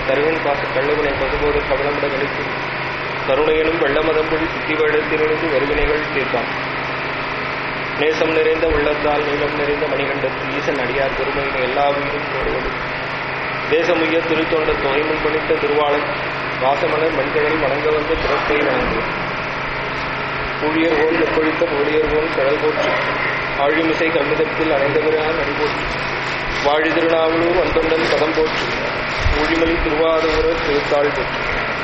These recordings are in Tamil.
தருகன் பாச கள்ளவினை பசுபோத கவலமிட கழித்து கருணையனும் வெள்ளமதம்பொழி சித்தி வேடத்திலிருந்து வருவினைகள் தீர்ப்பான் நேசம் நிறைந்த உள்ளத்தால் நீளம் நிறைந்த மணிகண்டத்து ஈசன் அடியார் பெருமையினை எல்லா உயிரும் போடுவது தேசமுய்ய திருத்தொண்ட தொகைமுன் பணித்த திருவாளன் வாசமலர் மண்கடல் வணங்க வந்த பிறப்பை வணங்குவோம் ஊழியர் ஓன் கொழித்த ஊழியர் ஓன் கடல் போற்றி ஆழிமிசை கல்மிதத்தில் அணைந்தவரான் அடிபோற்றி வாழி திருநாவலூர் வந்தொண்டன் பதம் போற்றி ஊழிமொழி திருவாரூரர் திருத்தாள் போற்றி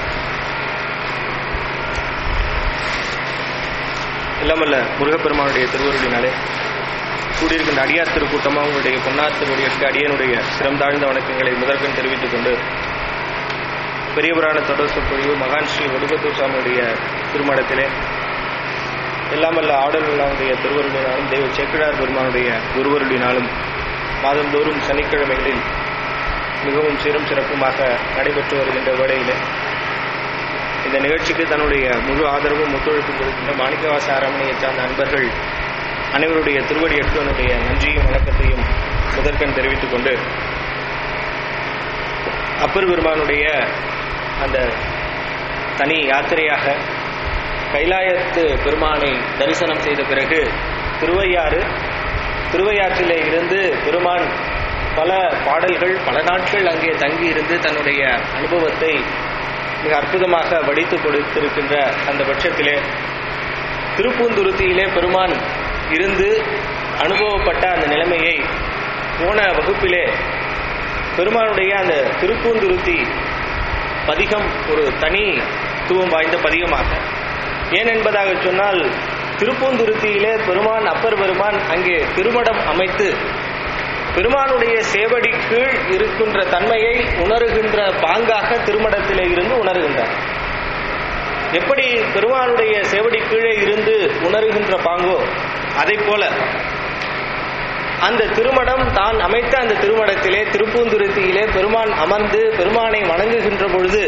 இல்லாமல்ல முருகப்பெருமானுடைய திருவருளினாலே கூடியிருக்கின்ற அடியார் திருக்கூட்டமாக உங்களுடைய பொன்னார் திருவடியற்கு அடியனுடைய சிரம் தாழ்ந்த வணக்கங்களை முதற்கண் தெரிவித்துக் கொண்டு பெரிய புராண தொடர் சொற்பொழிவு மகான் ஸ்ரீ வடுகத்தூர் சுவாமியுடைய திருமணத்திலே எல்லாமல்ல ஆடல் விழாவுடைய திருவருளினாலும் தெய்வ சேக்கிழார் பெருமானுடைய குருவருளினாலும் மாதந்தோறும் சனிக்கிழமைகளில் மிகவும் சிறம் சிறப்புமாக நடைபெற்று வருகின்ற வேளையிலே இந்த நிகழ்ச்சிக்கு தன்னுடைய முழு ஆதரவும் ஒத்துழைப்பும் கொடுக்கின்ற மாணிக்கவாச அரமனையைச் சார்ந்த அன்பர்கள் அனைவருடைய திருவடி எடுத்தவனுடைய நன்றியும் வணக்கத்தையும் முதற்கண் தெரிவித்துக் கொண்டு அப்பர் பெருமானுடைய அந்த தனி யாத்திரையாக கைலாயத்து பெருமானை தரிசனம் செய்த பிறகு திருவையாறு திருவையாற்றிலே இருந்து பெருமான் பல பாடல்கள் பல நாட்கள் அங்கே தங்கி இருந்து தன்னுடைய அனுபவத்தை மிக அற்புதமாக வடித்து கொடுத்திருக்கின்ற அந்த பட்சத்திலே திருப்பூந்துருத்தியிலே பெருமான் இருந்து அனுபவப்பட்ட அந்த நிலைமையை போன வகுப்பிலே பெருமானுடைய அந்த திருப்பூந்துருத்தி பதிகம் ஒரு தனித்துவம் வாய்ந்த பதிகமாக ஏன் என்பதாக சொன்னால் திருப்பூந்துருத்தியிலே பெருமான் அப்பர் பெருமான் அங்கே திருமடம் அமைத்து பெருமானுடைய சேவடி கீழ் இருக்கின்ற தன்மையை உணருகின்ற பாங்காக திருமடத்திலே இருந்து உணர்கின்றார் எப்படி பெருமானுடைய சேவடி கீழே இருந்து உணர்கின்ற பாங்கோ அதை போல அந்த திருமடம் தான் அமைத்த அந்த திருமடத்திலே திருப்பூந்துருத்தியிலே பெருமான் அமர்ந்து பெருமானை வணங்குகின்ற பொழுது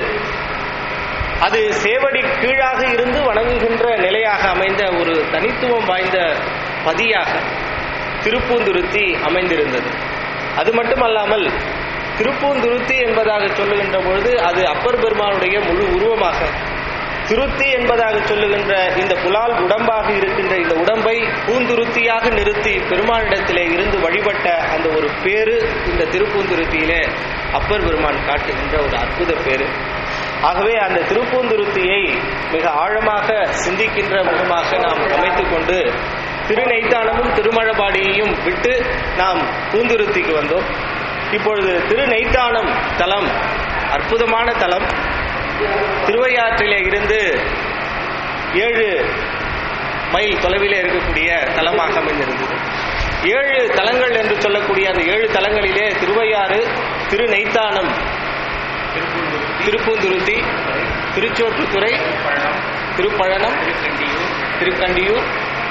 அது சேவடி கீழாக இருந்து வணங்குகின்ற நிலையாக அமைந்த ஒரு தனித்துவம் வாய்ந்த பதியாக திருப்பூந்துருத்தி அமைந்திருந்தது அது மட்டுமல்லாமல் திருப்பூந்துருத்தி என்பதாக சொல்லுகின்ற பொழுது அது அப்பர் பெருமானுடைய முழு உருவமாக திருத்தி என்பதாக சொல்லுகின்ற இந்த புலால் உடம்பாக இருக்கின்ற இந்த உடம்பை பூந்துருத்தியாக நிறுத்தி பெருமானிடத்திலே இருந்து வழிபட்ட அந்த ஒரு பேரு இந்த திருப்பூந்துருத்தியிலே அப்பர் பெருமான் காட்டுகின்ற ஒரு அற்புத பேரு ஆகவே அந்த திருப்பூந்துருத்தியை மிக ஆழமாக சிந்திக்கின்ற முகமாக நாம் அமைத்துக் கொண்டு திருநெய்த்தானமும் திருமழபாடியையும் விட்டு நாம் பூந்துருத்திக்கு வந்தோம் இப்பொழுது திருநெய்த்தானம் தலம் அற்புதமான தலம் திருவையாற்றிலே இருந்து ஏழு மைல் தொலைவிலே இருக்கக்கூடிய தலமாக அமைந்திருந்தது ஏழு தலங்கள் என்று சொல்லக்கூடிய அந்த ஏழு தலங்களிலே திருவையாறு திருநெய்த்தானம் திருப்பூந்துருத்தி திருச்சோற்றுத்துறை திருப்பழனம் திருக்கண்டியூர்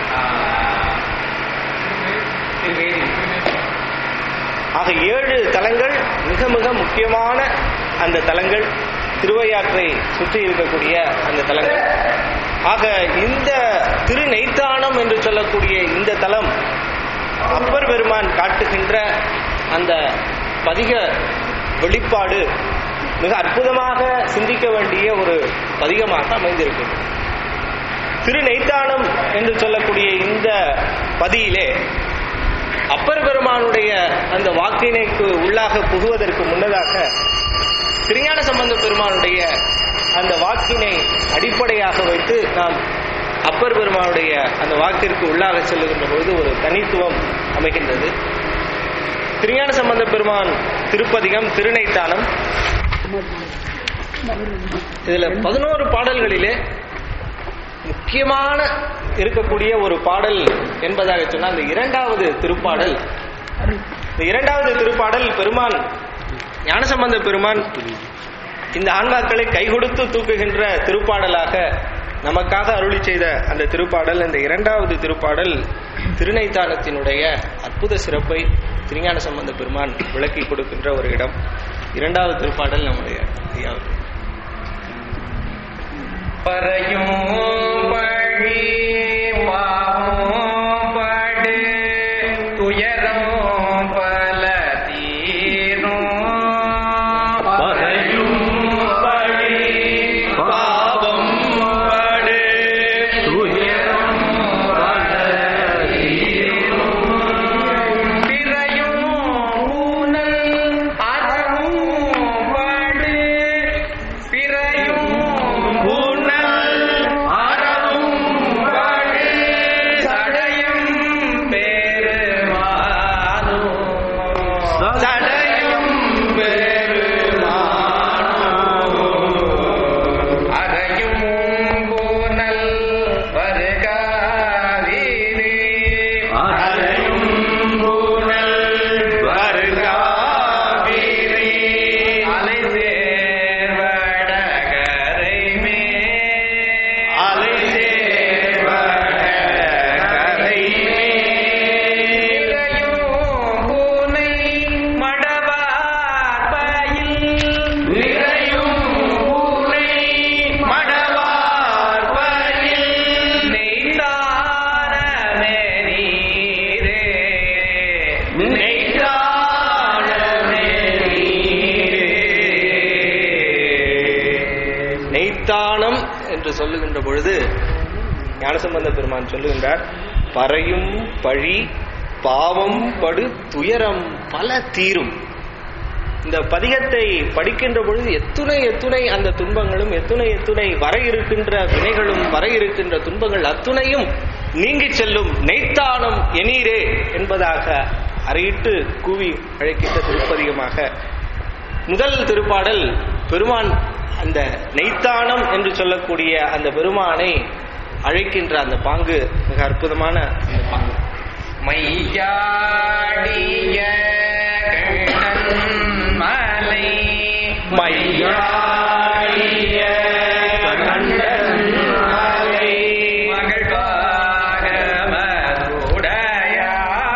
ஆக ஏழு தலங்கள் மிக மிக முக்கியமான அந்த தலங்கள் திருவையாற்றை சுற்றி இருக்கக்கூடிய அந்த தலங்கள் ஆக இந்த திருநெய்த்தானம் என்று சொல்லக்கூடிய இந்த தலம் அப்பர் பெருமான் காட்டுகின்ற அந்த பதிக வெளிப்பாடு மிக அற்புதமாக சிந்திக்க வேண்டிய ஒரு பதிகமாக அமைந்திருக்கு திருநெய்த்தானம் என்று சொல்லக்கூடிய இந்த பதியிலே அப்பர் பெருமானுடைய அந்த வாக்கினைக்கு உள்ளாக புகுவதற்கு முன்னதாக திருஞான சம்பந்த பெருமானுடைய அந்த வாக்கினை அடிப்படையாக வைத்து நாம் அப்பர் பெருமானுடைய அந்த வாக்கிற்கு உள்ளாக செல்லுகின்ற பொழுது ஒரு தனித்துவம் அமைகின்றது திருஞான சம்பந்த பெருமான் திருப்பதிகம் திருநைத்தானம் இதுல பதினோரு பாடல்களிலே முக்கியமான இருக்கக்கூடிய ஒரு பாடல் என்பதாக சொன்னால் அந்த இரண்டாவது திருப்பாடல் இந்த இரண்டாவது திருப்பாடல் பெருமான் ஞானசம்பந்த பெருமான் இந்த ஆன்மாக்களை கை கொடுத்து தூக்குகின்ற திருப்பாடலாக நமக்காக அருளி செய்த அந்த திருப்பாடல் இந்த இரண்டாவது திருப்பாடல் திருநைத்தானத்தினுடைய அற்புத சிறப்பை திருஞான சம்பந்த பெருமான் விளக்கி கொடுக்கின்ற ஒரு இடம் இரண்டாவது திருப்பாடல் நம்முடைய ஐயாவுக்கு பறையும் பழி பாவம் படு துயரம் பல தீரும் பறையும் சடையும் அறையும் பூனல் வருகாதீரே அறையும் பூனல் வருகாவிரி அலை சேர்வடகரை அலை சேர்வட கரை மேலையும் பூனை மடவார்பையில் நிறையும் பூனை மடவார் பயில் நெய்தானமே நீரே நெய்த்தானமே நீரே. நெய்த்தானம் என்று சொல்லுகின்ற பொழுது ஞானசம்பந்த பெருமான் சொல்லுகின்றார் பறையும் பழி பாவம் படு துயரம் பல தீரும் இந்த பதிகத்தை படிக்கின்ற பொழுது எத்துணை எத்துணை அந்த துன்பங்களும் எத்துணை எத்துணை வர இருக்கின்ற வினைகளும் வர இருக்கின்ற துன்பங்கள் அத்துணையும் நீங்கி செல்லும் நெய்த்தானம் எனீரே என்பதாக அறையிட்டு கூவி அழைக்கின்ற திருப்பதிகமாக முதல் திருப்பாடல் பெருமான் அந்த நெய்த்தானம் என்று சொல்லக்கூடிய அந்த பெருமானை அழைக்கின்ற அந்த பாங்கு மிக அற்புதமான அந்த பாங்கு மையாடிய கண்ணன் மலை மையாடிய கண்ணன் மலை மகள் பாகமதுடையா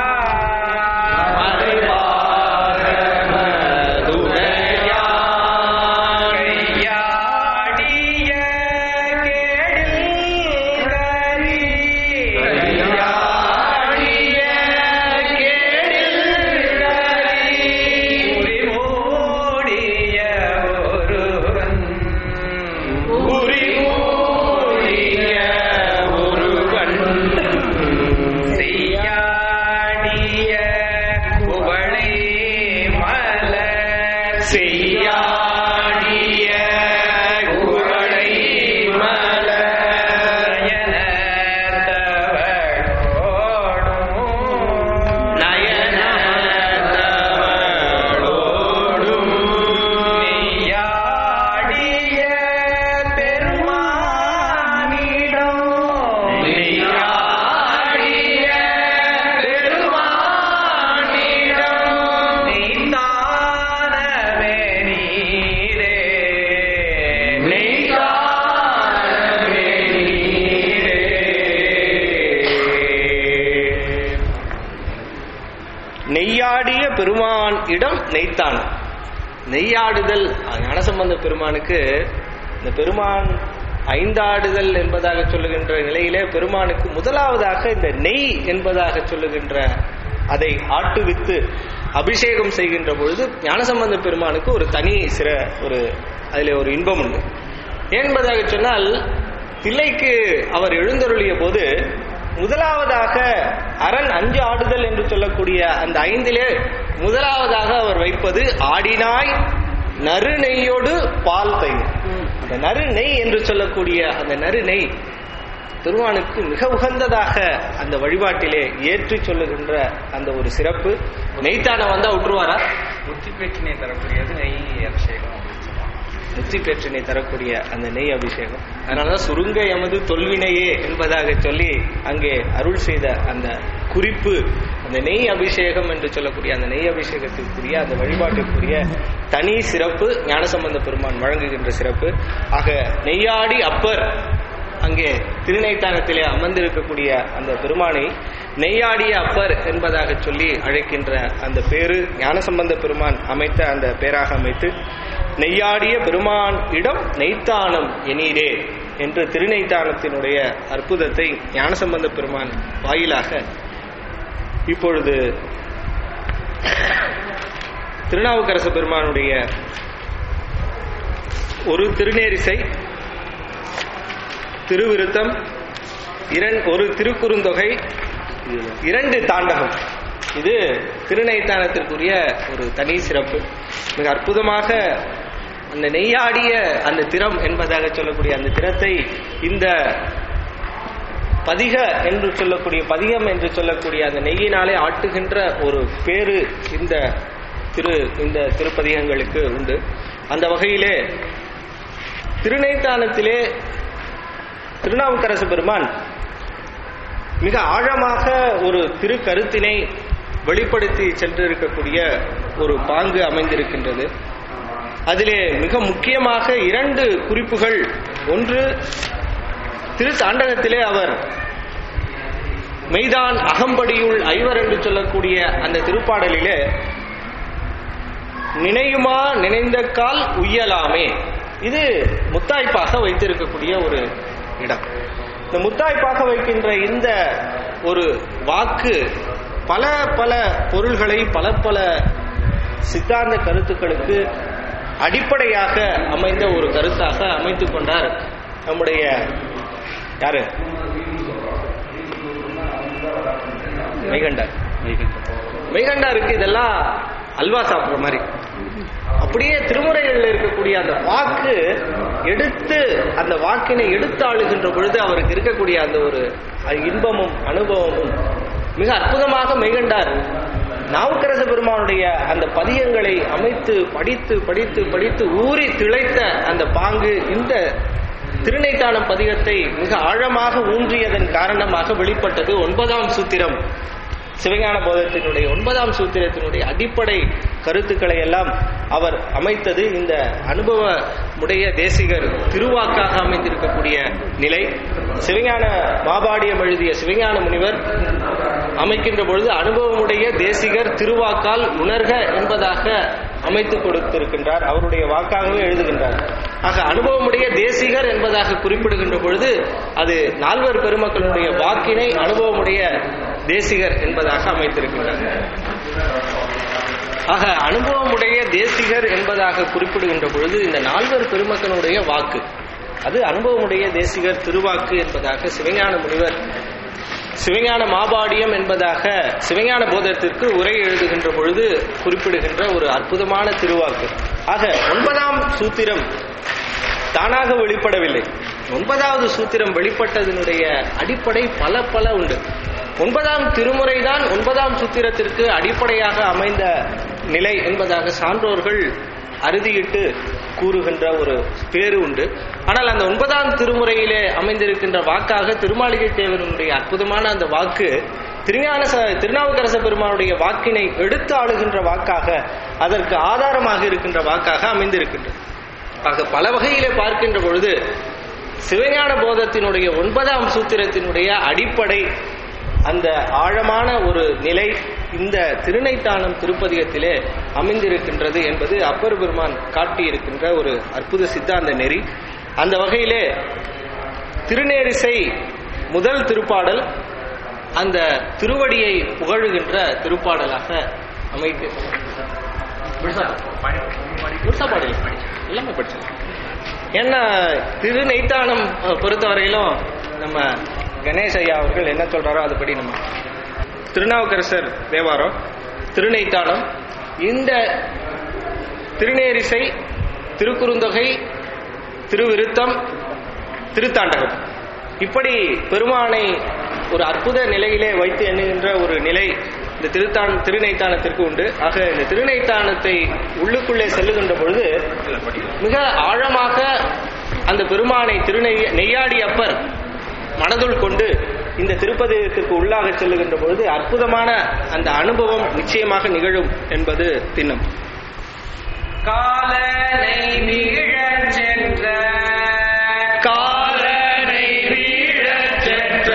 கையாடிய கேடில் குறிமூடிய ஒருவன் செய்யாடிய குவளை மலர் செய்யாடிய குரலை மலர் நயனத்தவளோடும் நெய்யாடிய நெய்யாடமே நீரே. நெய்யாடிய பெருமான் இடம் நெய்த்தான் நெய்யாடுதல் ஞானசம்பந்த பெருமானுக்கு இந்த பெருமான் ஐந்தாடுதல் என்பதாக சொல்லுகின்ற நிலையிலே பெருமானுக்கு முதலாவதாக இந்த நெய் என்பதாக சொல்லுகின்ற அதை ஆட்டுவித்து அபிஷேகம் செய்கின்ற பொழுது ஞானசம்பந்த பெருமானுக்கு ஒரு தனி சிற ஒரு அதிலே ஒரு இன்பம் உண்டு என்பதாக சொன்னால் தில்லைக்கு அவர் எழுந்தருளிய போது முதலாவதாக அரண் அஞ்சு ஆடுதல் என்று சொல்லக்கூடிய அந்த ஐந்திலே முதலாவதாக அவர் வைப்பது ஆடினாய் நறு நெய்யோடு பால் தயிர் அந்த நறு நெய் என்று சொல்லக்கூடிய அந்த நறு நெய் திருவானுக்கு மிக உகந்ததாக அந்த வழிபாட்டிலே ஏற்றி சொல்லுகின்ற அந்த ஒரு சிறப்பு நெய்த்தான வந்தா விட்டுருவாரா புத்தி பெற்றினை தரக்கூடியது நெய் அபிஷேகம் அப்படின்னு சொல்லுவாங்க முத்தி பெற்றினை தரக்கூடிய அந்த நெய் அபிஷேகம் அதனாலதான் சுருங்க எமது தொல்வினையே என்பதாக சொல்லி அங்கே அருள் செய்த அந்த குறிப்பு அந்த நெய் அபிஷேகம் என்று சொல்லக்கூடிய அந்த நெய் அபிஷேகத்திற்குரிய அந்த வழிபாட்டிற்குரிய தனி சிறப்பு ஞானசம்பந்த பெருமான் வழங்குகின்ற சிறப்பு ஆக நெய்யாடி அப்பர் அங்கே திருநைத்தானத்திலே அமர்ந்திருக்கக்கூடிய அந்த பெருமானை நெய்யாடிய அப்பர் என்பதாக சொல்லி அழைக்கின்ற அந்த பேரு ஞானசம்பந்த பெருமான் அமைத்த அந்த பேராக அமைத்து நெய்யாடிய பெருமான் இடம் நெய்த்தானம் எனீரே என்று திருநெய்த்தானத்தினுடைய அற்புதத்தை ஞானசம்பந்த பெருமான் வாயிலாக இப்பொழுது திருநாவுக்கரசு பெருமானுடைய ஒரு திருநேரிசை திருவிருத்தம் இரண் ஒரு திருக்குறுந்தொகை இரண்டு தாண்டகம் இது திருநைத்தானத்திற்குரிய ஒரு தனி சிறப்பு மிக அற்புதமாக அந்த நெய்யாடிய அந்த திறம் என்பதாக சொல்லக்கூடிய அந்த திறத்தை இந்த பதிக என்று சொல்லக்கூடிய பதிகம் என்று சொல்லக்கூடிய அந்த நெய்யினாலே ஆட்டுகின்ற ஒரு பேரு இந்த திரு இந்த திருப்பதிகங்களுக்கு உண்டு அந்த வகையிலே திருநைத்தானத்திலே திருநாவுக்கரசு பெருமான் மிக ஆழமாக ஒரு திருக்கருத்தினை வெளிப்படுத்தி சென்றிருக்கக்கூடிய ஒரு பாங்கு அமைந்திருக்கின்றது அதிலே மிக முக்கியமாக இரண்டு குறிப்புகள் ஒன்று திரு தாண்டகத்திலே அவர் மெய்தான் அகம்படியுள் ஐவர் என்று சொல்லக்கூடிய அந்த திருப்பாடலிலே நினையுமா நினைந்த கால் உய்யலாமே இது முத்தாய்ப்பாக வைத்திருக்கக்கூடிய ஒரு இடம் இந்த முத்தாய்ப்பாக வைக்கின்ற இந்த ஒரு வாக்கு பல பல பொருள்களை பல பல சித்தாந்த கருத்துக்களுக்கு அடிப்படையாக அமைந்த ஒரு கருத்தாக அமைத்துக் கொண்டார் நம்முடைய யாரு மெய்கண்டார் மெய்கண்டாருக்கு இதெல்லாம் அல்வா சாப்பிடுற மாதிரி அப்படியே திருமுறைகளில் இருக்கக்கூடிய அந்த வாக்கு எடுத்து அந்த வாக்கினை எடுத்து ஆளுகின்ற பொழுது அவருக்கு இருக்கக்கூடிய அந்த ஒரு இன்பமும் அனுபவமும் மிக அற்புதமாக மெய்கண்டார் நாவுக்கரச பெருமானுடைய அந்த பதியங்களை அமைத்து படித்து படித்து படித்து ஊறி திளைத்த அந்த பாங்கு இந்த திருநைத்தானம் பதிகத்தை மிக ஆழமாக ஊன்றியதன் காரணமாக வெளிப்பட்டது ஒன்பதாம் சூத்திரம் சிவஞான போதத்தினுடைய ஒன்பதாம் சூத்திரத்தினுடைய அடிப்படை கருத்துக்களை எல்லாம் அவர் அமைத்தது இந்த அனுபவ உடைய தேசிகர் திருவாக்காக அமைந்திருக்கக்கூடிய நிலை சிவஞான மாபாடியம் எழுதிய சிவஞான முனிவர் அமைக்கின்ற பொழுது அனுபவமுடைய தேசிகர் திருவாக்கால் உணர்க என்பதாக அமைத்து கொடுத்திருக்கின்றார் அவருடைய வாக்காகவே எழுதுகின்றார் ஆக அனுபவமுடைய தேசிகர் என்பதாக குறிப்பிடுகின்ற பொழுது அது நால்வர் பெருமக்களுடைய வாக்கினை அனுபவமுடைய தேசிகர் என்பதாக அமைத்திருக்கின்றார் ஆக அனுபவமுடைய தேசிகர் என்பதாக குறிப்பிடுகின்ற பொழுது இந்த நால்வர் பெருமக்களுடைய வாக்கு அது அனுபவமுடைய தேசிகர் திருவாக்கு என்பதாக சிவஞான முனிவர் சிவஞான மாபாடியம் என்பதாக சிவஞான போதத்திற்கு உரை எழுதுகின்ற பொழுது குறிப்பிடுகின்ற ஒரு அற்புதமான திருவாக்கு ஆக ஒன்பதாம் சூத்திரம் தானாக வெளிப்படவில்லை ஒன்பதாவது சூத்திரம் வெளிப்பட்டதனுடைய அடிப்படை பல பல உண்டு ஒன்பதாம் திருமுறைதான் ஒன்பதாம் சூத்திரத்திற்கு அடிப்படையாக அமைந்த நிலை என்பதாக சான்றோர்கள் அறுதியிட்டு கூறுகின்ற ஒரு பேரு உண்டு ஆனால் அந்த ஒன்பதாம் திருமுறையிலே அமைந்திருக்கின்ற வாக்காக திருமாளிகை தேவனுடைய அற்புதமான அந்த வாக்கு திருஞான ச- திருநாவுக்கரச பெருமானுடைய வாக்கினை எடுத்து ஆளுகின்ற வாக்காக அதற்கு ஆதாரமாக இருக்கின்ற வாக்காக அமைந்திருக்கின்றது ஆக பல வகையிலே பார்க்கின்ற பொழுது சிவஞான போதத்தினுடைய ஒன்பதாம் சூத்திரத்தினுடைய அடிப்படை அந்த ஆழமான ஒரு நிலை இந்த திருநைத்தானம் திருப்பதிகத்திலே அமைந்திருக்கின்றது என்பது அப்பர் பெருமான் காட்டியிருக்கின்ற ஒரு அற்புத சித்தாந்த நெறி அந்த வகையிலே திருநேரிசை முதல் திருப்பாடல் அந்த திருவடியை புகழுகின்ற திருப்பாடலாக அமைத்து முழுசா பாடல எல்லாமே படிச்சேன் ஏன்னா திருநெய்த்தானம் அஹ், பொறுத்தவரையிலும் நம்ம கணேஷ் ஐயா அவர்கள் என்ன சொல்றாரோ அதுபடி நம்ம திருநாவுக்கரசர் தேவாரம் திருநெய்த்தானம் இந்த திருநேரிசை திருக்குறுந்தொகை திருவிருத்தம் திருத்தாண்டகம் இப்படி பெருமானை ஒரு அற்புத நிலையிலே வைத்து எண்ணுகின்ற ஒரு நிலை இந்த திருத்தான் திருநைத்தானத்திற்கு உண்டு ஆக இந்த திருநைத்தானத்தை உள்ளுக்குள்ளே செல்லுகின்ற பொழுது மிக ஆழமாக அந்த பெருமானை திருநெய் நெய்யாடி அப்பர் மனதுள் கொண்டு இந்த திருப்பதிக்கு உள்ளாக செல்லுகின்ற பொழுது அற்புதமான அந்த அனுபவம் நிச்சயமாக நிகழும் என்பது திண்ணம் காலனை வீழச் சென்ற காலனை வீழச் சென்ற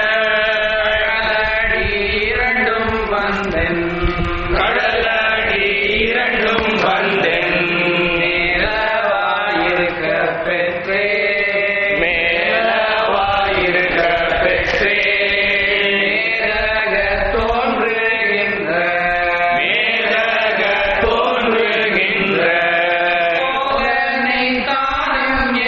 கடலடி இரண்டும் வந்தென் கடலடி இரண்டும் வந்தென் மேலவாயிருக்க பெற்றே மேலவாயிருக்க பெற்றே மேலகத் தோன்றுகின்ற மேலக தோன்றுகின்ற கோலனை தானம்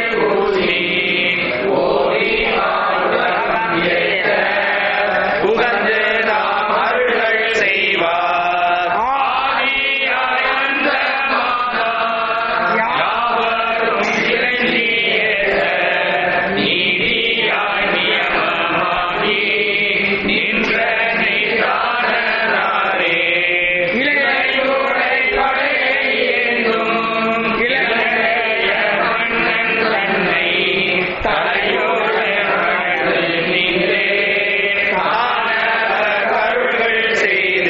உகந்து நாம் அருள்கள் செய்வார் அருள்கள் செய்து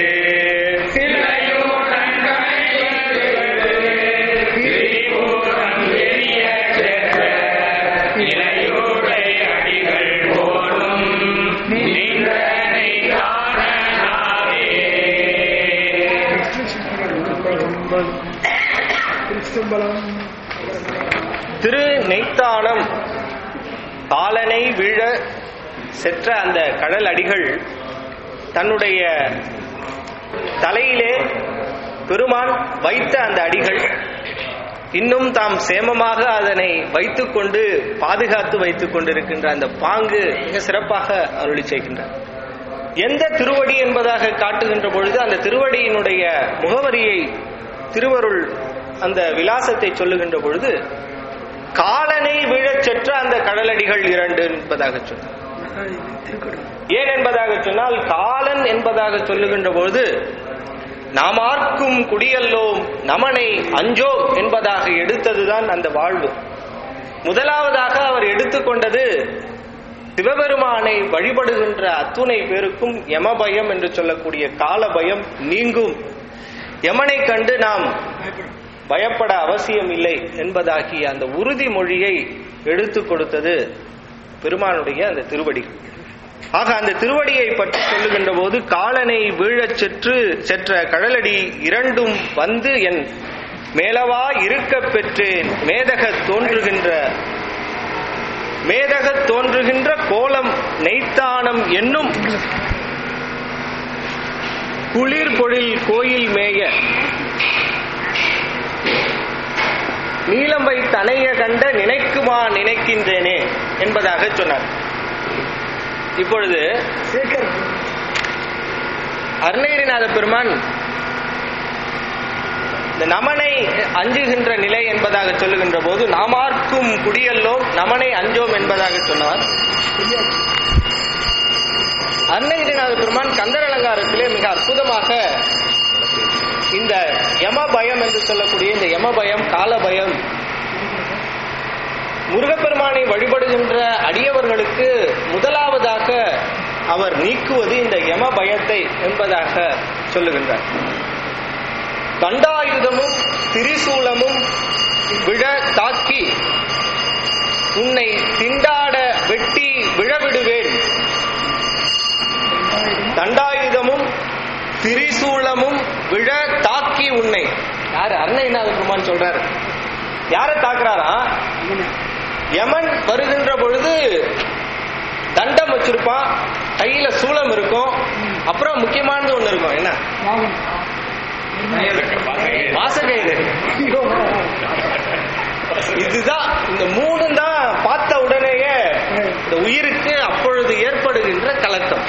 திரு நெய்த்தானம் காலனை வீழ செற்ற அந்த கடல் அடிகள் தன்னுடைய தலையிலே பெருமான் வைத்த அந்த அடிகள் இன்னும் தாம் சேமமாக அதனை வைத்துக்கொண்டு பாதுகாத்து வைத்துக் கொண்டிருக்கின்ற அந்த பாங்கு மிக சிறப்பாக அருளி செய்கின்றார் எந்த திருவடி என்பதாக காட்டுகின்ற பொழுது அந்த திருவடியினுடைய முகவரியை திருவருள் அந்த விலாசத்தை சொல்லுகின்ற பொழுது காலனை வீழச் செற்ற அந்த கடலடிகள் இரண்டு என்பதாக சொன்னார் ஏன் என்பதாக சொன்னால் காலன் என்பதாக சொல்லுகின்ற பொழுது நாமார்க்கும் குடியல்லோம் நமனை அஞ்சோம் என்பதாக எடுத்ததுதான் அந்த வாழ்வு முதலாவதாக அவர் எடுத்துக்கொண்டது சிவபெருமானை வழிபடுகின்ற அத்துணை பேருக்கும் யமபயம் என்று சொல்லக்கூடிய கால பயம் நீங்கும் யமனை கண்டு நாம் பயப்பட அவசியம் இல்லை என்பதாகிய அந்த உறுதிமொழியை எடுத்து கொடுத்தது பெருமானுடைய அந்த திருவடி ஆக அந்த திருவடியை பற்றி சொல்லுகின்ற போது காலனை வீழச் செற்று செற்ற கடலடி இரண்டும் வந்து என் மேலவா இருக்கப் பெற்றேன் மேதக தோன்றுகின்ற மேதக தோன்றுகின்ற கோலம் நெய்த்தானம் என்னும் குளிர் பொழில் கோயில் மேய நீலம் வைத்து அணைய கண்ட நினைக்குமா நினைக்கின்றேனே என்பதாக சொன்னார் இப்பொழுது அருணகிரிநாத பெருமான் இந்த நமனை அஞ்சுகின்ற நிலை என்பதாக சொல்லுகின்ற போது நாமார்க்கும் குடியல்லோம் நமனை அஞ்சோம் என்பதாக சொன்னார் அருணகிரிநாத பெருமான் கந்தர் அலங்காரத்திலே மிக அற்புதமாக இந்த யம பயம் என்று சொல்லக்கூடிய இந்த யம பயம் கால பயம் முருகப்பெருமானை வழிபடுகின்ற அடியவர்களுக்கு முதலாவதாக அவர் நீக்குவது இந்த யம பயத்தை என்பதாக சொல்லுகின்றார் தண்டாயுதமும் திரிசூலமும் விழ தாக்கி உன்னை திண்டாட வெட்டி விழவிடுவேன் தண்டாயுதமும் திரிசூலமும் விழ தாக்கி உன்னை யாரு அருணைநாத பெருமான் சொல்றாரு யாரை தாக்குறாரா யமன் வருகின்ற பொழுது தண்டம் வச்சிருப்பான் கையில சூளம் இருக்கும் அப்புறம் முக்கியமானது ஒண்ணு இருக்கும் என்ன வாசகைடு இதுதான் இந்த மூணு தான் பார்த்த உடனேயே இந்த உயிருக்கு அப்பொழுது ஏற்படுகின்ற கலக்கம்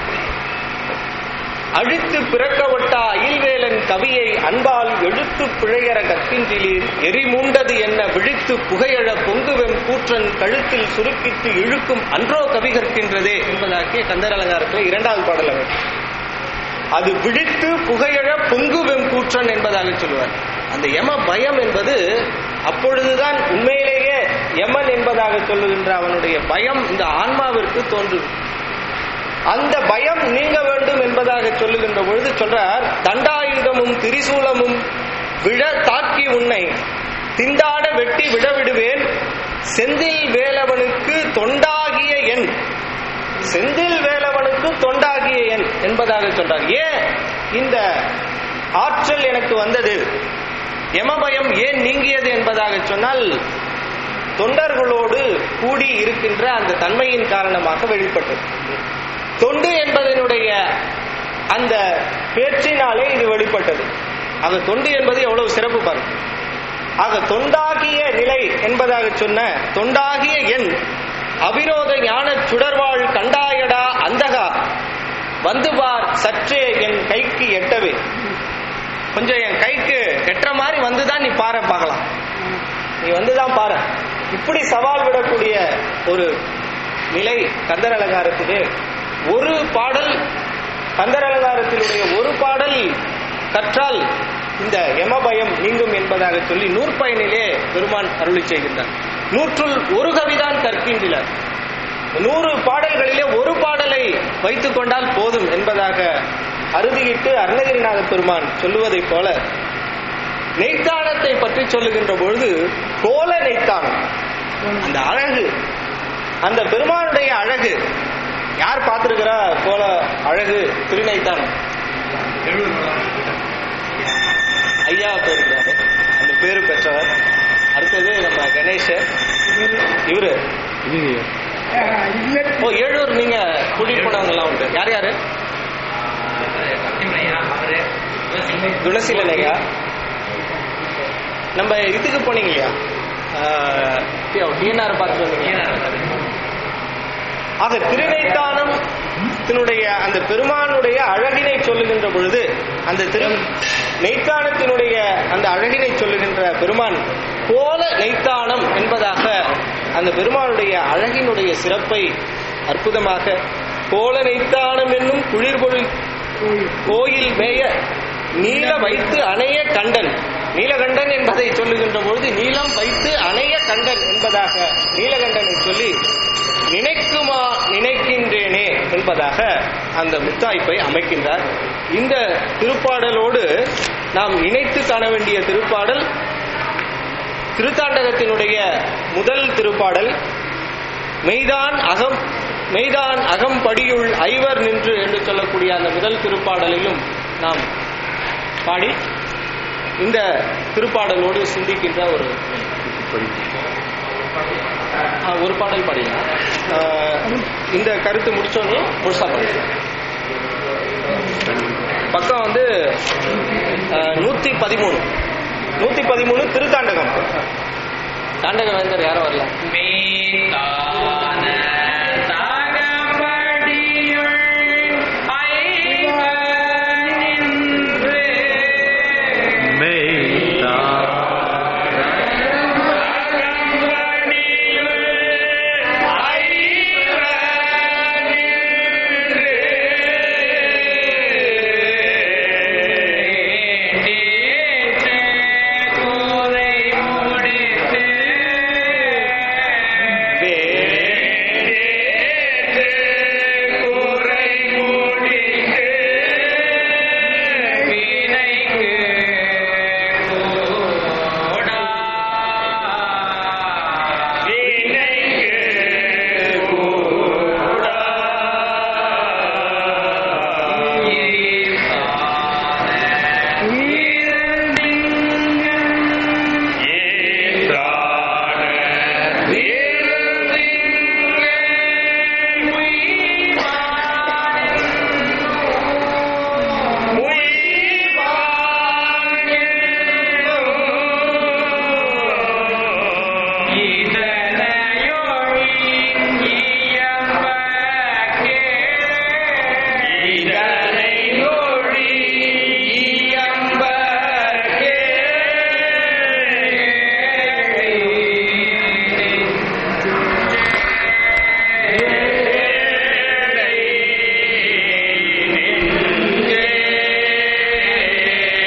அழித்து பிறக்கவட்டா அயில்வேலன் கவியை அன்பால் எழுத்து பிழையற கற்கின்றிலீர் எரிமூண்டது என்ன விழித்து புகையழ பொங்குவெம் கூற்றன் கழுத்தில் சுருக்கித்து இழுக்கும் அன்றோ கவி கற்கின்றதே என்பதாக்கிய கந்தர் அலங்காரத்தில் இரண்டாவது பாடல் அவர் அது விழித்து புகையழ பொங்குவெம் கூற்றன் என்பதாக சொல்லுவார் அந்த யம பயம் என்பது அப்பொழுதுதான் உண்மையிலேயே யமன் என்பதாக சொல்லுகின்ற அவனுடைய பயம் இந்த ஆன்மாவிற்கு தோன்றும் அந்த பயம் நீங்க வேண்டும் என்பதாக சொல்லுகின்ற பொழுது சொல்றார் தண்டாயுதமும் திரிசூலமும் விழ தாக்கி உன்னை திண்டாட வெட்டி விடவிடுவேன் செந்தில் வேலவனுக்கு தொண்டாகிய என் செந்தில் வேலவனுக்கு தொண்டாகிய என் என்பதாக சொல்றார் ஏன் இந்த ஆற்றல் எனக்கு வந்தது யமபயம் ஏன் நீங்கியது என்பதாக சொன்னால் தொண்டர்களோடு கூடி இருக்கின்ற அந்த தன்மையின் காரணமாக வெளிப்பட்டது தொண்டு என்பதனுடைய அந்த பேச்சினாலே இது வெளிப்பட்டது ஆக தொண்டு என்பது எவ்வளவு சிறப்பு பாருங்க ஆக தொண்டாகிய நிலை என்பதாக என்பதாக சொன்ன தொண்டாகிய என் அவிரோத ஞான சுடர்வாள் கண்டாயடா அந்தகா வந்து பார் சற்றே என் கைக்கு எட்டவே கொஞ்சம் என் கைக்கு எட்டுற மாதிரி வந்துதான் நீ பாரு பார்க்கலாம் நீ வந்துதான் பாரு இப்படி சவால் விடக்கூடிய ஒரு நிலை கந்தர் அலங்காரத்திலே ஒரு பாடல் கந்தர் அலங்காரத்தினுடைய ஒரு பாடல் கற்றால் இந்த யமபயம் நீங்கும் என்பதாக சொல்லி நூற்பயனிலே பெருமான் அருளி செய்கின்றார் நூற்றுள் ஒரு கவிதான் கற்கின்றனர் நூறு பாடல்களிலே ஒரு பாடலை வைத்துக் கொண்டால் போதும் என்பதாக அறுதியிட்டு அருணகிரிநாத பெருமான் சொல்லுவதைப் போல நெய்த்தானத்தை பற்றி சொல்லுகின்ற பொழுது கோல நெய்த்தானம் அந்த அழகு அந்த பெருமானுடைய அழகு யார் பார்த்திருக்கிறா கோல அழகு திருநெய்த்தானம் ஐயா போயிருக்கிறாரு அந்த பேரு பெற்றவர் அடுத்தது நம்ம கணேஷ் இவரு ஓ ஏழூர் நீங்க கூட்டிட்டு போனவங்க எல்லாம் உண்டு யார் யாரு குணசீலனையா நம்ம இதுக்கு போனீங்க இல்லையா டிஎன்ஆர் பார்த்துட்டு வந்தீங்க ஆக திருநைத்தானம் தன்னுடைய அந்த பெருமானுடைய அழகினை சொல்லுகின்ற பொழுது அந்த திரு நெய்த்தானத்தினுடைய அந்த அழகினை சொல்லுகின்ற பெருமான் போல நெய்த்தானம் என்பதாக அந்த பெருமானுடைய அழகினுடைய சிறப்பை அற்புதமாக கோல நெய்த்தானம் என்னும் குளிர்பொழில் கோயில் மேய நீல வைத்து அணைய கண்டன் நீலகண்டன் என்பதை சொல்லுகின்ற பொழுது நீலம் வைத்து அணைய கண்டன் என்பதாக நீலகண்டனை சொல்லி நினைக்குமா நினைக்கின்றேனே என்பதாக அந்த முத்தாய்ப்பை அமைக்கின்றார் இந்த திருப்பாடலோடு நாம் இணைத்து காண வேண்டிய திருப்பாடல் திருத்தாண்டகத்தினுடைய முதல் திருப்பாடல் மெய்தான் அகம் மெய்தான் அகம்படியுள் ஐவர் நின்று என்று சொல்லக்கூடிய அந்த முதல் திருப்பாடலிலும் நாம் பாடி இந்த திருப்பாடலோடு சிந்திக்கின்ற ஒரு ஆ, ஒரு பாடல் பாடினா இந்த கருத்து முடிச்சோடனே முழுசா படிக்கலாம் பக்கம் வந்து நூத்தி பதிமூணு நூத்தி பதிமூணு திருத்தாண்டகம் தாண்டக வேந்தர் யாரும் வரல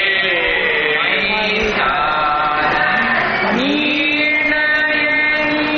நீ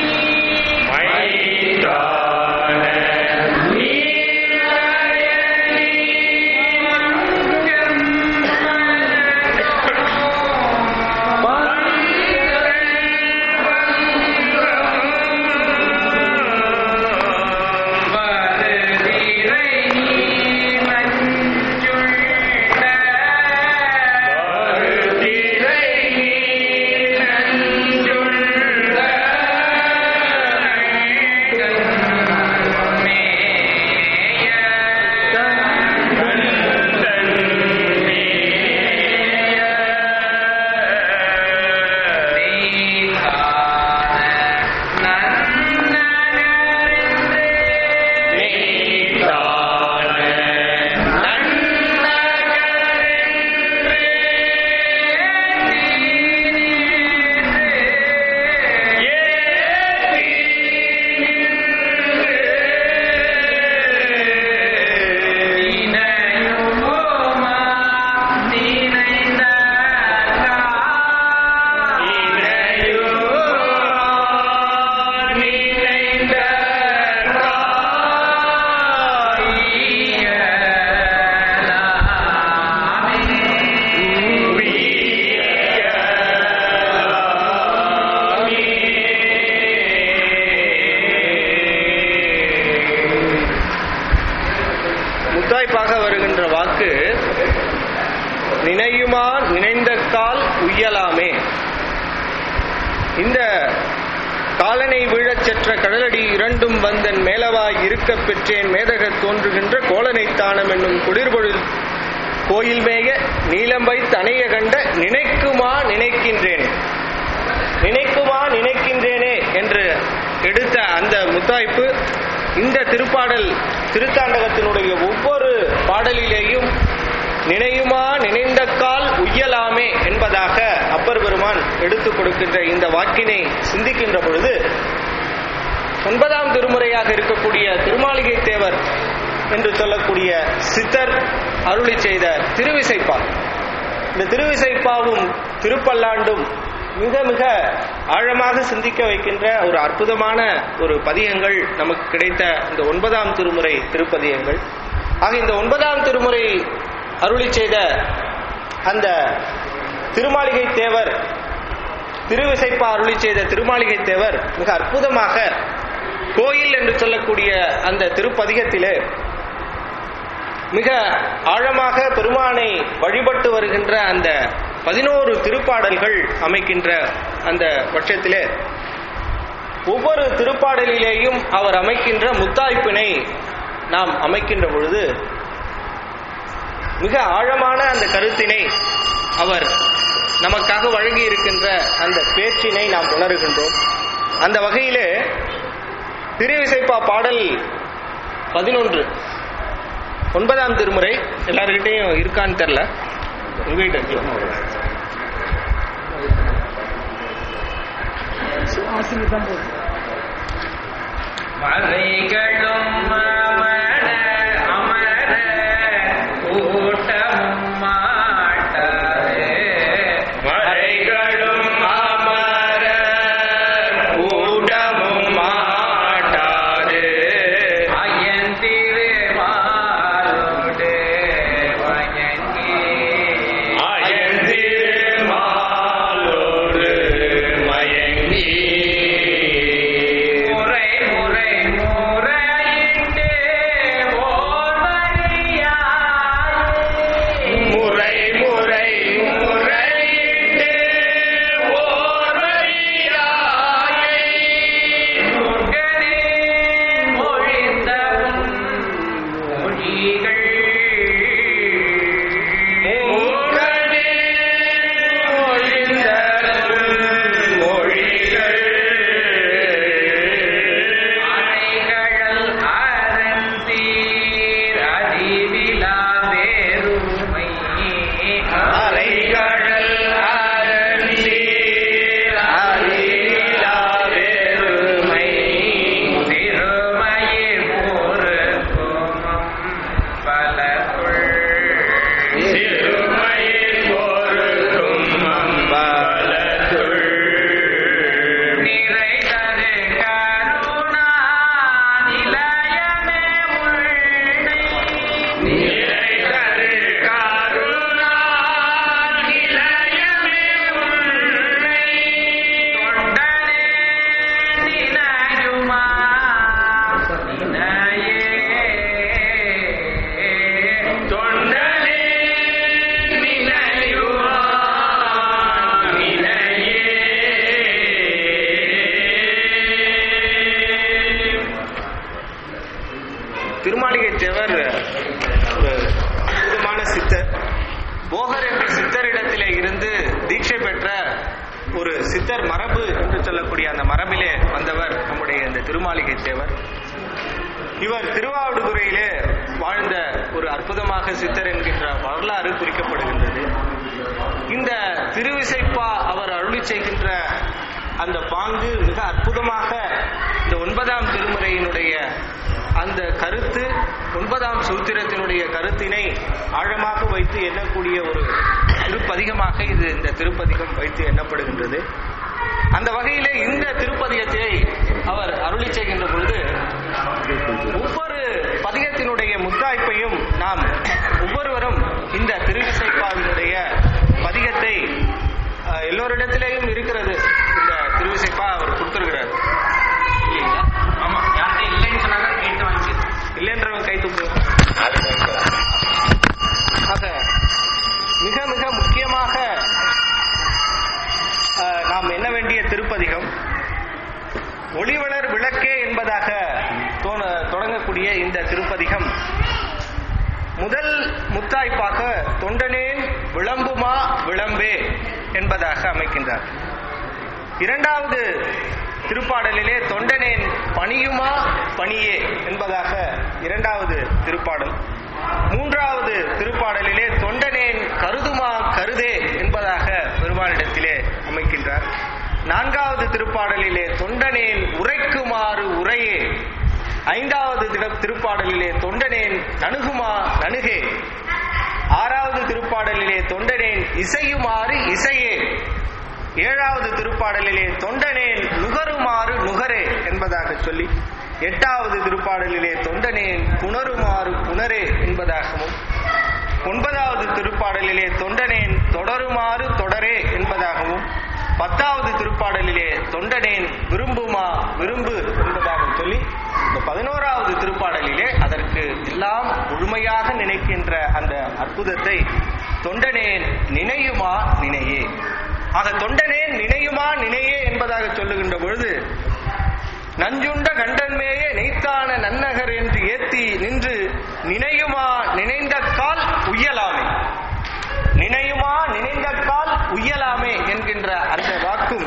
வாக்கு நினையுமா நினைந்தக்கால் உய்யலாமே இந்த காலனை வீழச் செற்ற கடலடி இரண்டும் வந்தன் மேலவாய் இருக்கப் பெற்றேன் மேதகத் தோன்றுகின்ற கோலனைத்தானம் என்னும் குளிர்பொழில் கோயில் மேய நீலம்பை தனைய கண்ட நினைக்குமா நினைக்கின்றேன் நினைக்குமா நினைக்கின்றேனே என்று எடுத்த அந்த முத்தாய்ப்பு இந்த திருப்பாடல் திருத்தாண்டகத்தினுடைய ஒவ்வொரு பாடலிலேயும் நினையுமா நினைந்தக்கால் உய்யலாமே என்பதாக அப்பர் பெருமான் எடுத்துக் கொடுக்கின்ற இந்த வாக்கினை சிந்திக்கின்ற பொழுது ஒன்பதாம் திருமுறையாக இருக்கக்கூடிய திருமாளிகை தேவர் என்று சொல்லக்கூடிய சித்தர் அருளி செய்த திருவிசைப்பா இந்த திருவிசைப்பாவும் திருப்பல்லாண்டும் மிக மிக ஆழமாக சிந்திக்க வைக்கின்ற ஒரு அற்புதமான ஒரு பதியங்கள் நமக்கு கிடைத்த இந்த ஒன்பதாம் திருமுறை திருப்பதியங்கள் ஆக இந்த ஒன்பதாம் திருமுறை அருளி செய்த அந்த திருமாளிகை தேவர் திருவிசைப்பா அருளி செய்த திருமாளிகை தேவர் மிக அற்புதமாக கோயில் என்று சொல்லக்கூடிய அந்த திருப்பதிகத்திலே மிக ஆழமாக பெருமானை வழிபட்டு வருகின்ற அந்த பதினோரு திருப்பாடல்கள் அமைக்கின்ற அந்த பட்சத்திலே ஒவ்வொரு திருப்பாடலிலேயும் அவர் அமைக்கின்ற முத்தாய்ப்பினை நாம் அமைக்கின்ற பொழுது மிக ஆழமான அந்த கருத்தினை அவர் நமக்காக வழங்கி இருக்கின்ற அந்த பேச்சினை நாம் உணர்கின்றோம் அந்த வகையிலே திருவிசைப்பா பாடல் பதினொன்று ஒன்பதாம் திருமுறை எல்லாருக்கிட்டையும் இருக்கான்னு தெரில உங்ககிட்ட இருக்குல்ல? மறைகளும் அமர அமர கூட்டமும் மாட்டாரே மறைகளும் அமர கூட்டமும் மாட்டாது அயந்திரு மாலோடு வயங்கி அயந்திருமாலோடு மயங்கி முறை முறை முறையிட்டு ஓர்வழியாய் முறை முறை முறையிட்டு ஓர்வழியாயை முருகனே மொழிந்தவும் மொழிகள் மூகனே மொழிந்தரும் மொழிகள் அணைகடல் அறந்தீர் அறிவிலா வேறுமை அலைகடல் அரண்டீர் அறிவிலா வெறுமை திருமயிர் போருக்கும் பலகுள் சிறுமையில் பொருளும் அம்பலத்துள் நிறைதரு கருணா நிலையமே உள்னை நிலைதரு கருணா நிலையமே உள்ளே தொண்டனே நினையுமா நினையே தொண்டனே நிலையுமா நிலையே திருமாளிகை தேவர் ஒரு அற்புதமான சித்தர் போகர் என்ற சித்தரிடத்திலே இருந்து தீட்சை பெற்ற ஒரு சித்தர் மரபு என்று சொல்லக்கூடிய அந்த மரபிலே வந்தவர் நம்முடைய இந்த திருமாளிகை தேவர் இவர் திருவாவடுதுறையிலே வாழ்ந்த ஒரு அற்புதமாக சித்தர் என்கின்ற வரலாறு குறிக்கப்படுகின்றது இந்த திருவிசைப்பா அவர் அருளி செய்கின்ற அந்த பாங்கு மிக அற்புதமாக இந்த ஒன்பதாம் திருமுறையினுடைய அந்த கருத்து ஒன்பதாம் சூத்திரத்தினுடைய கருத்தினை ஆழமாக வைத்து எண்ணக்கூடிய ஒரு திருப்பதிகமாக இது இந்த திருப்பதிகம் வைத்து எண்ணப்படுகின்றது அந்த வகையிலே இந்த திருப்பதிகத்தை அவர் அருளி செய்கின்ற பொழுது ஒவ்வொரு பதிகத்தினுடைய முத்தாய்ப்பையும் நாம் ஒவ்வொருவரும் இந்த திருவிசைப்பாவினுடைய பதிகத்தை அஹ், எல்லோரிடத்திலேயும் இருக்கிறது இந்த திருவிசைப்பா அவர் கொடுத்திருக்கிறார் இல்லைங்களா ஆமா யார்கிட்ட இல்லைன்னு சொன்னாங்க கேட்டு வாங்கி இல்லைன்றவன் கை தூக்கு ஒளிவளர் விளக்கே என்பதாக தோண- தொடங்கக்கூடிய இந்த திருப்பதிகம் முதல் முத்தாய்ப்பாக தொண்டனேன் விளம்புமா விளம்பே என்பதாக அமைக்கின்றார் இரண்டாவது திருப்பாடலிலே தொண்டனேன் பணியுமா பணியே என்பதாக இரண்டாவது திருப்பாடல் மூன்றாவது திருப்பாடலிலே தொண்டனேன் கருதுமா கருதே என்பதாக பெருமானிடத்திலே அமைக்கின்றார் நான்காவது திருப்பாடலிலே தொண்டனேன் உரைக்குமாறு உரையே ஐந்தாவது திரு- திருப்பாடலிலே தொண்டனேன் நணுகுமா நணுகே ஆறாவது திருப்பாடலிலே தொண்டனேன் இசையுமாறு இசையே ஏழாவது திருப்பாடலிலே தொண்டனேன் நுகருமாறு நுகரே என்பதாக சொல்லி எட்டாவது திருப்பாடலிலே தொண்டனேன் புணருமாறு புணரே என்பதாகவும் ஒன்பதாவது திருப்பாடலிலே தொண்டனேன் தொடருமாறு தொடரே என்பதாகவும் பத்தாவது திருப்பாடலிலே தொண்டனேன் விரும்புமா விரும்பு என்பதாக சொல்லி இந்த பதினோராவது திருப்பாடலிலே அதற்கு எல்லாம் முழுமையாக நினைக்கின்ற அந்த அற்புதத்தை தொண்டனேன் நினையுமா நினையே ஆக தொண்டனேன் நினையுமா நினையே என்பதாக சொல்லுகின்ற பொழுது நஞ்சுண்ட கண்டன்மேய நெய்த்தான நன்னகர் என்று ஏத்தி நின்று நினையுமா நினைந்த கால் உய்யலாமே நினையுமா நினைந்த கால் உய்யலாமே என்கின்ற அந்த வாக்கும்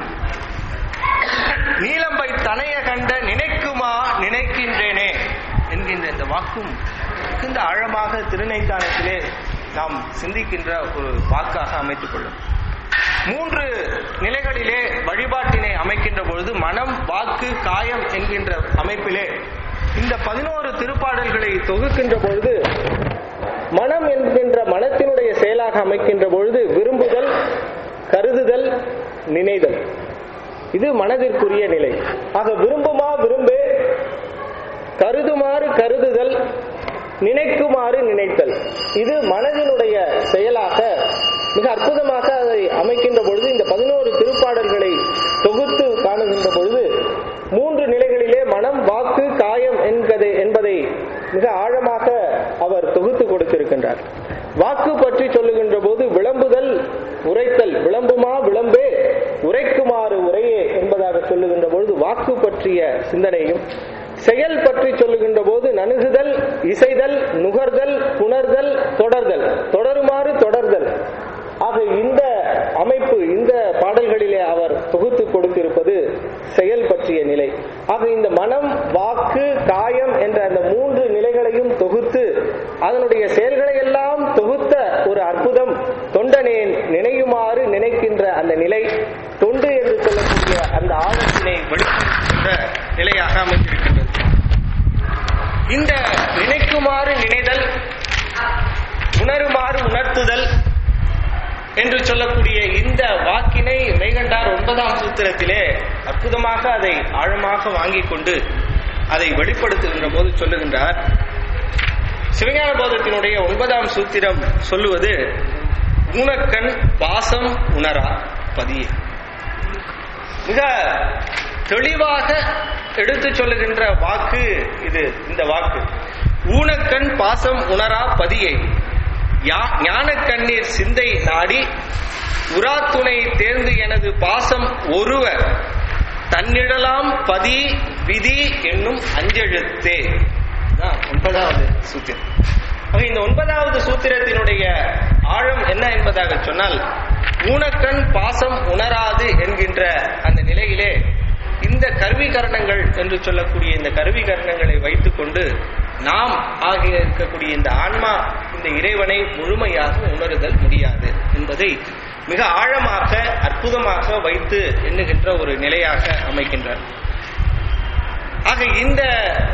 நீலம்பை தனைய கண்ட நினைக்குமா நினைக்கின்றேனே என்கின்ற இந்த வாக்கும் மிகுந்த ஆழமாக திருநைத்தானத்திலே நாம் சிந்திக்கின்ற ஒரு வாக்காக அமைத்துக் கொள்ளும் மூன்று நிலைகளிலே வழிபாட்டினை அமைக்கின்ற பொழுது மனம் வாக்கு காயம் என்கின்ற அமைப்பிலே இந்த பதினோரு திருப்பாடல்களை தொகுக்கின்ற பொழுது மனம் என்கின்ற மனத்தினுடைய செயலாக அமைக்கின்ற பொழுது விரும்புதல் கருதுதல் நினைதல் இது மனதிற்குரிய நிலை ஆக விரும்புமா விரும்பே கருதுமாறு கருதுதல் நினைக்குமாறு நினைத்தல் இது மனதினுடைய செயலாக மிக அற்புதமாக அதை அமைக்கின்ற பொழுது இந்த பதினோரு திருப்பாடல்களை தொகுத்து காணுகின்ற பொழுது மூன்று நிலைகளிலே மனம் வாக்கு காயம் என்பதை என்பதை மிக ஆழமாக அவர் தொகுத்து கொடுத்திருக்கின்றார் வாக்கு பற்றி சொல்லுகின்ற போது விளம்புதல் உரைத்தல் விளம்புமா விளம்பே உரைக்குமாறு உரையே என்பதாக சொல்லுகின்ற பொழுது வாக்கு பற்றிய சிந்தனையும் செயல் பற்றி சொல்லுகின்ற போது நணுகுதல் இசைதல் நுகர்தல் புணர்தல் தொடர்தல் தொடருமாறு தொடர்தல் ஆக இந்த அமைப்பு இந்த பாடல்களிலே அவர் தொகுத்து கொடுத்திருப்பது செயல் பற்றிய நிலை ஆக இந்த மனம் வாக்கு காயம் என்ற அந்த மூன்று நிலைகளையும் தொகுத்து அதனுடைய செயல்களை எல்லாம் தொகுத்த ஒரு அற்புதம் தொண்டனேன் நினையுமாறு நினைக்கின்ற அந்த நிலை தொண்டு என்று சொல்லக்கூடிய அந்த ஆழத்தினை வெளிப்படுத்துகின்ற நிலையாக அமைந்திருக்கின்றது இந்த நினைக்குமாறு நினைதல் உணருமாறு உணர்த்துதல் என்று சொல்லக்கூடிய இந்த வாக்கினை மெய்கண்டார் ஒன்பதாம் சூத்திரத்திலே அற்புதமாக அதை ஆழமாக வாங்கிக் கொண்டு அதை வெளிப்படுத்துகின்ற போது சொல்லுகின்றார் சிவஞான போதத்தினுடைய ஒன்பதாம் சூத்திரம் சொல்லுவது ஊனக்கண் பாசம் உணரா பதியே மிக தெளிவாக எடுத்து சொல்லுகின்ற வாக்கு இது இந்த வாக்கு ஊனக்கண் பாசம் உணரா பதியை யா- ஞானக் கண்ணீர் சிந்தை நாடி உராத்துணை தேர்ந்து எனது பாசம் ஒருவ தன்னிடலாம் பதி விதி என்னும் அஞ்செழுத்தே இதுதான் ஒன்பதாவது சூத்திரம் ஆக இந்த ஒன்பதாவது சூத்திரத்தினுடைய ஆழம் என்ன என்பதாக சொன்னால் ஊனக்கண் பாசம் உணராது என்கின்ற அந்த நிலையிலே இந்த கருவிகரணங்கள் என்று சொல்லக்கூடிய இந்த கருவிகரணங்களை வைத்துக்கொண்டு நாம் ஆகிய இருக்கக்கூடிய இந்த ஆன்மா இந்த இறைவனை முழுமையாக உணருதல் முடியாது என்பதை மிக ஆழமாக அற்புதமாக வைத்து எண்ணுகின்ற ஒரு நிலையாக அமைக்கின்றார் ஆக இந்த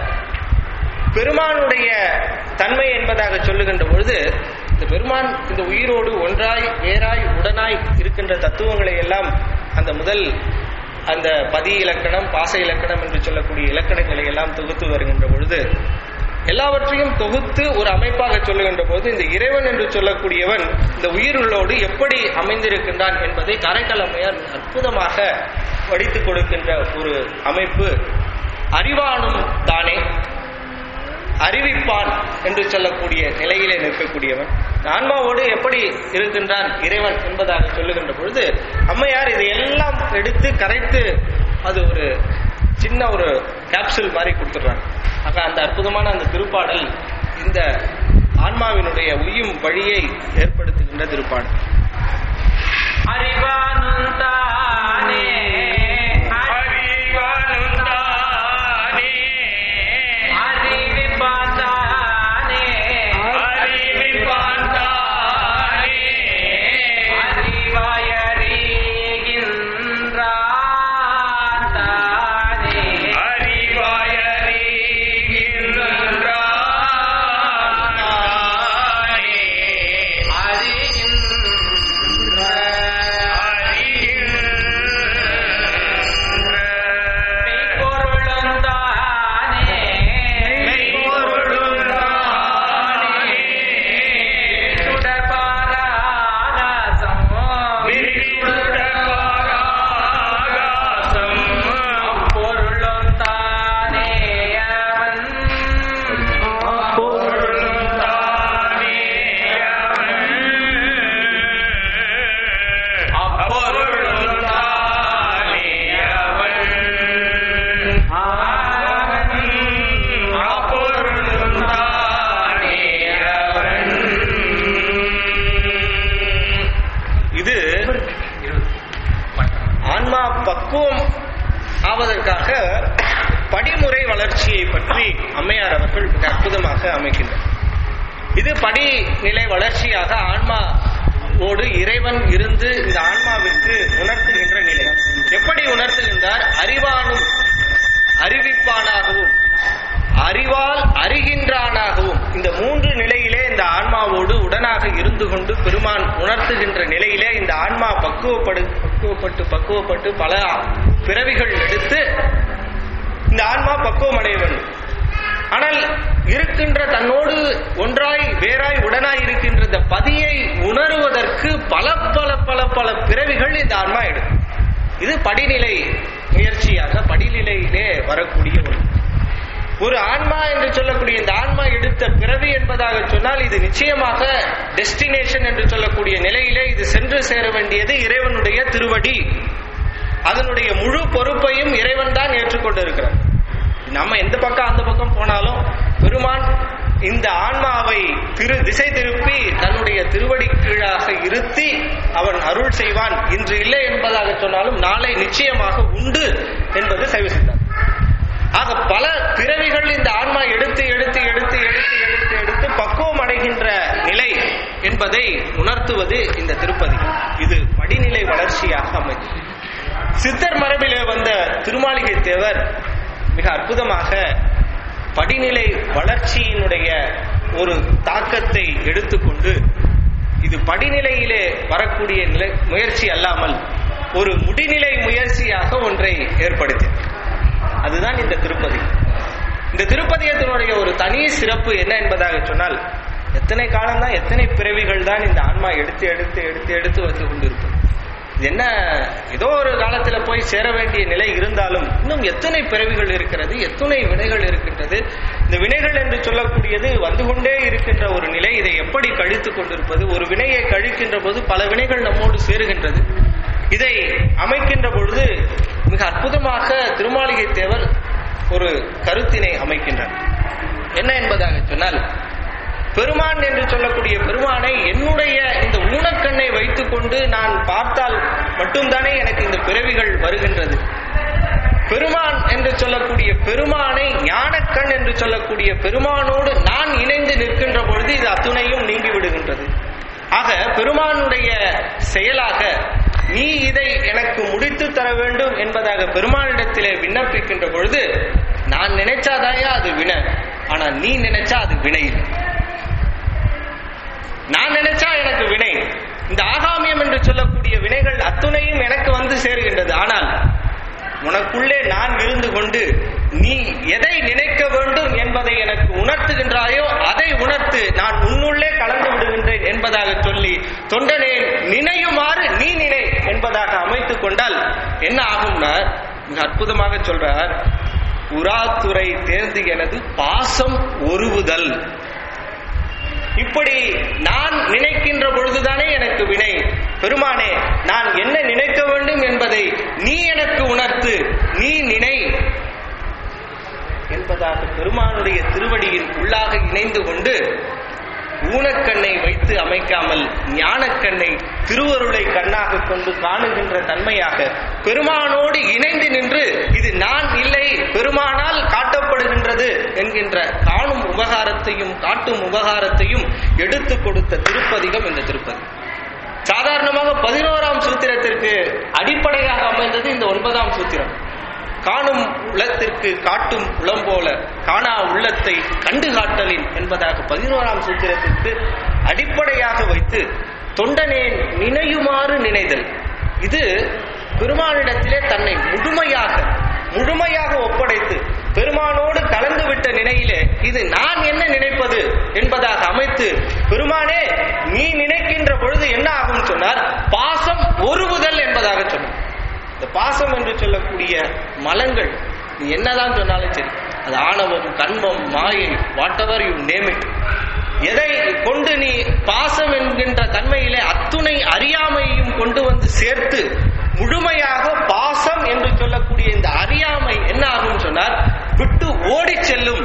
பெருமானுடைய தன்மை என்பதாக சொல்லுகின்ற பொழுது இந்த பெருமான் இந்த உயிரோடு ஒன்றாய் வேறாய் உடனாய் இருக்கின்ற தத்துவங்களை எல்லாம் அந்த முதல் அந்த பதி இலக்கணம் பாச இலக்கணம் என்று சொல்லக்கூடிய இலக்கணங்களை எல்லாம் தொகுத்து வருகின்ற பொழுது எல்லாவற்றையும் தொகுத்து ஒரு அமைப்பாக சொல்லுகின்ற போது இந்த இறைவன் என்று சொல்லக்கூடியவன் இந்த உயிருள்ளோடு எப்படி அமைந்திருக்கின்றான் என்பதை காரைக்கால் அம்மையார் அற்புதமாக வடித்துக் கொடுக்கின்ற ஒரு அமைப்பு அறிவானும் தானே அறிவிப்பான் என்று சொல்லக்கூடிய நிலையிலே நிற்கக்கூடியவன் இந்த ஆன்மாவோடு எப்படி இருக்கின்றான் இறைவன் என்பதாக சொல்லுகின்ற பொழுது அம்மையார் இதையெல்லாம் எடுத்து கரைத்து அது ஒரு சின்ன ஒரு கேப்சூல் மாதிரி கொடுத்துடுறாங்க ஆக அந்த அற்புதமான அந்த திருப்பாடல் இந்த ஆன்மாவினுடைய உயும் வழியை ஏற்படுத்துகின்ற திருப்பாடல் அறிவானுந்தானே அறிவிப்பாத்தானே அறிவாயறிகின்றானே இது ஆன்மா பக்குவம் ஆவதற்காக படிமுறை வளர்ச்சியை பற்றி அம்மையார் அவர்கள் மிக அற்புதமாக அமைக்கின்றனர் இது படிநிலை வளர்ச்சியாக ஆன்மாவோடு இறைவன் இருந்து இந்த ஆன்மாவிற்கு உணர்த்துகின்ற நிலை எப்படி உணர்த்துகின்றார் அறிவானும் அறிவிப்பானாகவும் அறிவால் அறிகின்றானாகவும் இந்த மூன்று நிலையிலே இந்த ஆன்மாவோடு உடனாக இருந்து கொண்டு பெருமான் உணர்த்துகின்ற நிலையிலே இந்த ஆன்மா பக்குவப்படு பக்குவப்பட்டு பக்குவப்பட்டு பல பிறவிகள் எடுத்து இந்த ஆன்மா பக்குவம் அடைய வேண்டும் ஆனால் இருக்கின்ற தன்னோடு ஒன்றாய் வேறாய் உடனாய் இருக்கின்ற இந்த பதியை உணருவதற்கு பல பல பல பல பிறவிகள் இந்த ஆன்மா எடுக்கும் இது படிநிலை முயற்சியாக படிநிலையிலே வரக்கூடிய ஒன்று ஒரு ஆன்மா என்று சொல்லக்கூடிய இந்த ஆன்மா எடுத்த பிறவி என்பதாக சொன்னால் இது நிச்சயமாக டெஸ்டினேஷன் என்று சொல்லக்கூடிய நிலையிலே இது சென்று சேர வேண்டியது இறைவனுடைய திருவடி அதனுடைய முழு பொறுப்பையும் இறைவன் தான் ஏற்றுக்கொண்டிருக்கிறார் நம்ம எந்த பக்கம் அந்த பக்கம் போனாலும் பெருமான் இந்த ஆன்மாவை திரு திசை திருப்பி தன்னுடைய திருவடி கீழாக இருத்தி அவன் அருள் செய்வான் இன்று இல்லை என்பதாக சொன்னாலும் நாளை நிச்சயமாக உண்டு என்பது சைவ சித்தாந்தம் ஆக பல பிறவிகள் இந்த ஆன்மா எடுத்து எடுத்து எடுத்து எடுத்து எடுத்து எடுத்து பக்குவம் அடைகின்ற நிலை என்பதை உணர்த்துவது இந்த திருப்பதி இது படிநிலை வளர்ச்சியாக அமைந்தது சித்தர் மரபிலே வந்த திருமாளிகை தேவர் மிக அற்புதமாக படிநிலை வளர்ச்சியினுடைய ஒரு தாக்கத்தை எடுத்துக்கொண்டு இது படிநிலையிலே வரக்கூடிய நிலை முயற்சி அல்லாமல் ஒரு முடிநிலை முயற்சியாக ஒன்றை ஏற்படுத்தி அதுதான் இந்த திருப்பதி இந்த திருப்பதியத்தினுடைய ஒரு தனி சிறப்பு என்ன என்பதாக சொன்னால் எத்தனை காலம்தான் எத்தனை பிறவிகள் தான் இந்த ஆன்மா எடுத்து எடுத்து எடுத்து எடுத்து வந்து கொண்டிருக்கும் இது என்ன ஏதோ ஒரு காலத்துல போய் சேர வேண்டிய நிலை இருந்தாலும் இன்னும் எத்தனை பிறவிகள் இருக்கிறது எத்தனை வினைகள் இருக்கின்றது இந்த வினைகள் என்று சொல்லக்கூடியது வந்து கொண்டே இருக்கின்ற ஒரு நிலை இதை எப்படி கழித்துக் கொண்டிருப்பது ஒரு வினையை கழிக்கின்ற போது பல வினைகள் நம்மோடு சேருகின்றது இதை அமைக்கின்ற பொழுது மிக அற்புதமாக திருமாளிகை தேவர் ஒரு கருத்தினை அமைக்கின்றார் என்ன என்பதாக சொன்னால் பெருமான் என்று சொல்லக்கூடிய பெருமானை என்னுடைய இந்த ஊனக்கண்ணை வைத்துக்கொண்டு நான் பார்த்தால் மட்டும்தானே எனக்கு இந்த பிறவிகள் வருகின்றது பெருமான் என்று சொல்லக்கூடிய பெருமானை ஞானக்கண் என்று சொல்லக்கூடிய பெருமானோடு நான் இணைந்து நிற்கின்ற பொழுது இது அத்துணையும் நீங்கி விடுகின்றது ஆக பெருமானுடைய செயலாக நீ இதை எனக்கு முடித்து தர வேண்டும் என்பதாக பெருமானிடத்திலே விண்ணப்பிக்கின்ற பொழுது நான் நினைச்சாதாயா அது வினை ஆனா நீ நினைச்சா அது வினை இல்லை நான் நினைச்சா எனக்கு வினை இந்த ஆகாமியம் என்று சொல்லக்கூடிய வினைகள் அத்துணையும் எனக்கு வந்து சேர்கின்றது ஆனால் உனக்குள்ளே நான் இருந்து கொண்டு நீ எதை நினைக்க வேண்டும் என்பதை எனக்கு உணர்த்துகின்றாயோ அதை உணர்த்து நான் உன்னுள்ளே கலந்து விடுகின்றேன் என்பதாக சொல்லி தொண்டனே நினையுமாறு நீ நினை என்பதாக அமைத்துக் கொண்டால் என்ன ஆகும்னா மிக அற்புதமாக சொல்றார் உராத்துறை தேர்ந்து எனது பாசம் ஒருவுதல் இப்படி நான் நினைக்கின்ற பொழுதுதானே எனக்கு வினை பெருமானே நான் என்ன நினைக்க வேண்டும் என்பதை நீ எனக்கு உணர்த்து நீ நினை என்பதாக பெருமானுடைய திருவடியின் உள்ளாக இணைந்து கொண்டு ஊனக்கண்ணை வைத்து அமைக்காமல் ஞானக்கண்ணை திருவருளை கண்ணாக கொண்டு காணுகின்ற தன்மையாக பெருமானோடு இணைந்து நின்று இது நான் இல்லை பெருமானால் காட்டப்படுகின்றது என்கின்ற காணும் உபகாரத்தையும் காட்டும் உபகாரத்தையும் எடுத்து கொடுத்த திருப்பதிகம் இந்த திருப்பதி சாதாரணமாக பதினோராம் சூத்திரத்திற்கு அடிப்படையாக அமைந்தது இந்த ஒன்பதாம் சூத்திரம் காணும் உளத்திற்கு காட்டும் உளம் போல காணா உள்ளத்தை கண்டு காட்டலின் என்பதாக பதினோராம் சூத்திரத்திற்கு அடிப்படையாக வைத்து தொண்டனேன் நினையுமாறு நினைதல் இது பெருமானிடத்திலே தன்னை முழுமையாக முழுமையாக ஒப்படைத்து பெருமானோடு கலந்துவிட்ட நினையிலே இது நான் என்ன நினைப்பது என்பதாக அமைத்து பெருமானே நீ நினைக்கின்ற பொழுது என்ன ஆகும் சொன்னார் பாசம் ஒருவுதல் என்பதாக சொன்னார் இந்த பாசம் என்று சொல்லக்கூடிய மலங்கள் நீ என்னதான் சொன்னாலும் சரி அது ஆணவம் கண்பம் மாயை whatever you name it எதை கொண்டு நீ பாசம் என்கின்ற தன்மையிலே அத்துணை அறியாமையையும் கொண்டு வந்து சேர்த்து முழுமையாக பாசம் என்று சொல்லக்கூடிய இந்த அறியாமை என்ன ஆகும் சொன்னார் விட்டு ஓடி செல்லும்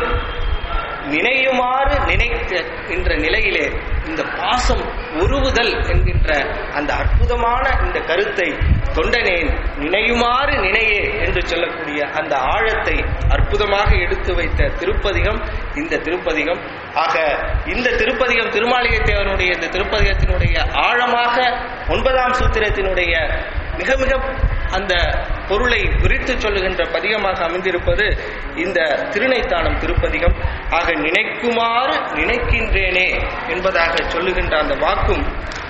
நினையுமாறு நினைக்கின்ற நிலையிலே இந்த பாசம் உருவுதல் என்கின்ற அந்த அற்புதமான இந்த கருத்தை தொண்டனேன் நினையுமாறு நினையே என்று சொல்லக்கூடிய அந்த ஆழத்தை அற்புதமாக எடுத்து வைத்த திருப்பதிகம் இந்த திருப்பதிகம் ஆக இந்த திருப்பதிகம் திருமாளிகை தேவனுடைய இந்த திருப்பதிகத்தினுடைய ஆழமாக ஒன்பதாம் சூத்திரத்தினுடைய மிக மிக அந்த பொருளை விரித்து சொல்லுகின்ற பதிகமாக அமைந்திருப்பது இந்த திருநைத்தானம் திருப்பதிகம் ஆக நினைக்குமாறு நினைக்கின்றேனே என்பதாக சொல்லுகின்ற அந்த வாக்கும்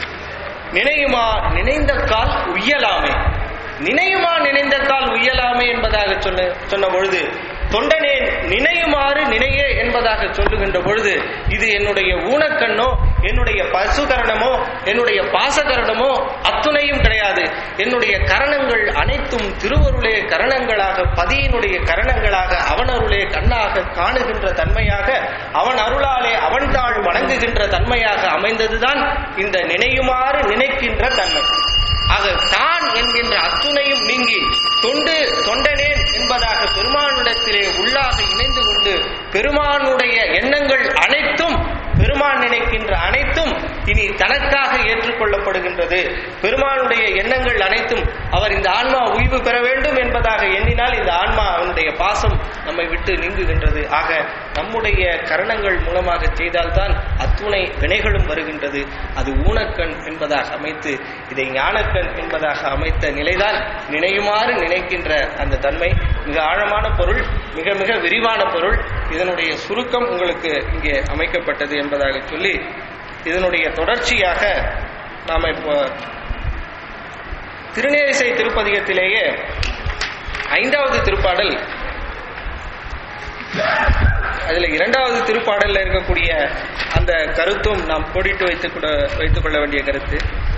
நினையுமா நினைந்த கால் உய்யலாமே நினையுமா நினைந்த கால் உய்யலாமே என்பதாக சொன்ன சொன்ன பொழுது தொண்டனே நினையுமாறு நினையே என்பதாக சொல்லுகின்ற பொழுது இது என்னுடைய ஊனக்கண்ணோ என்னுடைய பசுகரணமோ என்னுடைய பாசகரணமோ அத்துணையும் கிடையாது என்னுடைய கரணங்கள் அனைத்தும் திருவருளே கரணங்களாக பதியினுடைய கரணங்களாக அவனருளே கண்ணாக காணுகின்ற தன்மையாக அவன் அருளாலே அவன் தாழ் வணங்குகின்ற தன்மையாக அமைந்ததுதான் இந்த நினையுமாறு நினைக்கின்ற தன்மை ஆக தான் என்கின்ற அத்துணையும் நீங்கி தொண்டு தொண்டனேன் என்பதாக பெருமானிடத்திலே உள்ளாக இணைந்து கொண்டு பெருமானுடைய எண்ணங்கள் அனைத்தும் பெருமான் நினைக்கின்ற அனைத்தும் இனி தனக்காக ஏற்றுக்கொள்ளப்படுகின்றது பெருமானுடைய எண்ணங்கள் அனைத்தும் அவர் இந்த ஆன்மா உய்வு பெற வேண்டும் என்பதாக எண்ணினால் இந்த ஆன்மா அவனுடைய பாசம் நம்மை விட்டு நீங்குகின்றது ஆக நம்முடைய கரணங்கள் மூலமாக செய்தால்தான் அத்துணை வினைகளும் வருகின்றது அது ஊனக்கண் என்பதாக அமைத்து இதை ஞானக்கண் என்பதாக அமைத்த நிலைதான் நினையுமாறு நினைக்கின்ற அந்த தன்மை மிக ஆழமான பொருள் மிக மிக விரிவான பொருள் இதனுடைய சுருக்கம் உங்களுக்கு இங்கே அமைக்கப்பட்டது என்பதாக சொல்லி இதனுடைய தொடர்ச்சியாக நாம இப்போ திருநேரிசை திருப்பதிகத்திலேயே ஐந்தாவது திருப்பாடல் அதுல இரண்டாவது திருப்பாடல்ல இருக்கக்கூடிய அந்த கருத்தும் நாம் கோடிட்டு வைத்துக் கொள்ள- வைத்துக் கொள்ள வேண்டிய கருத்து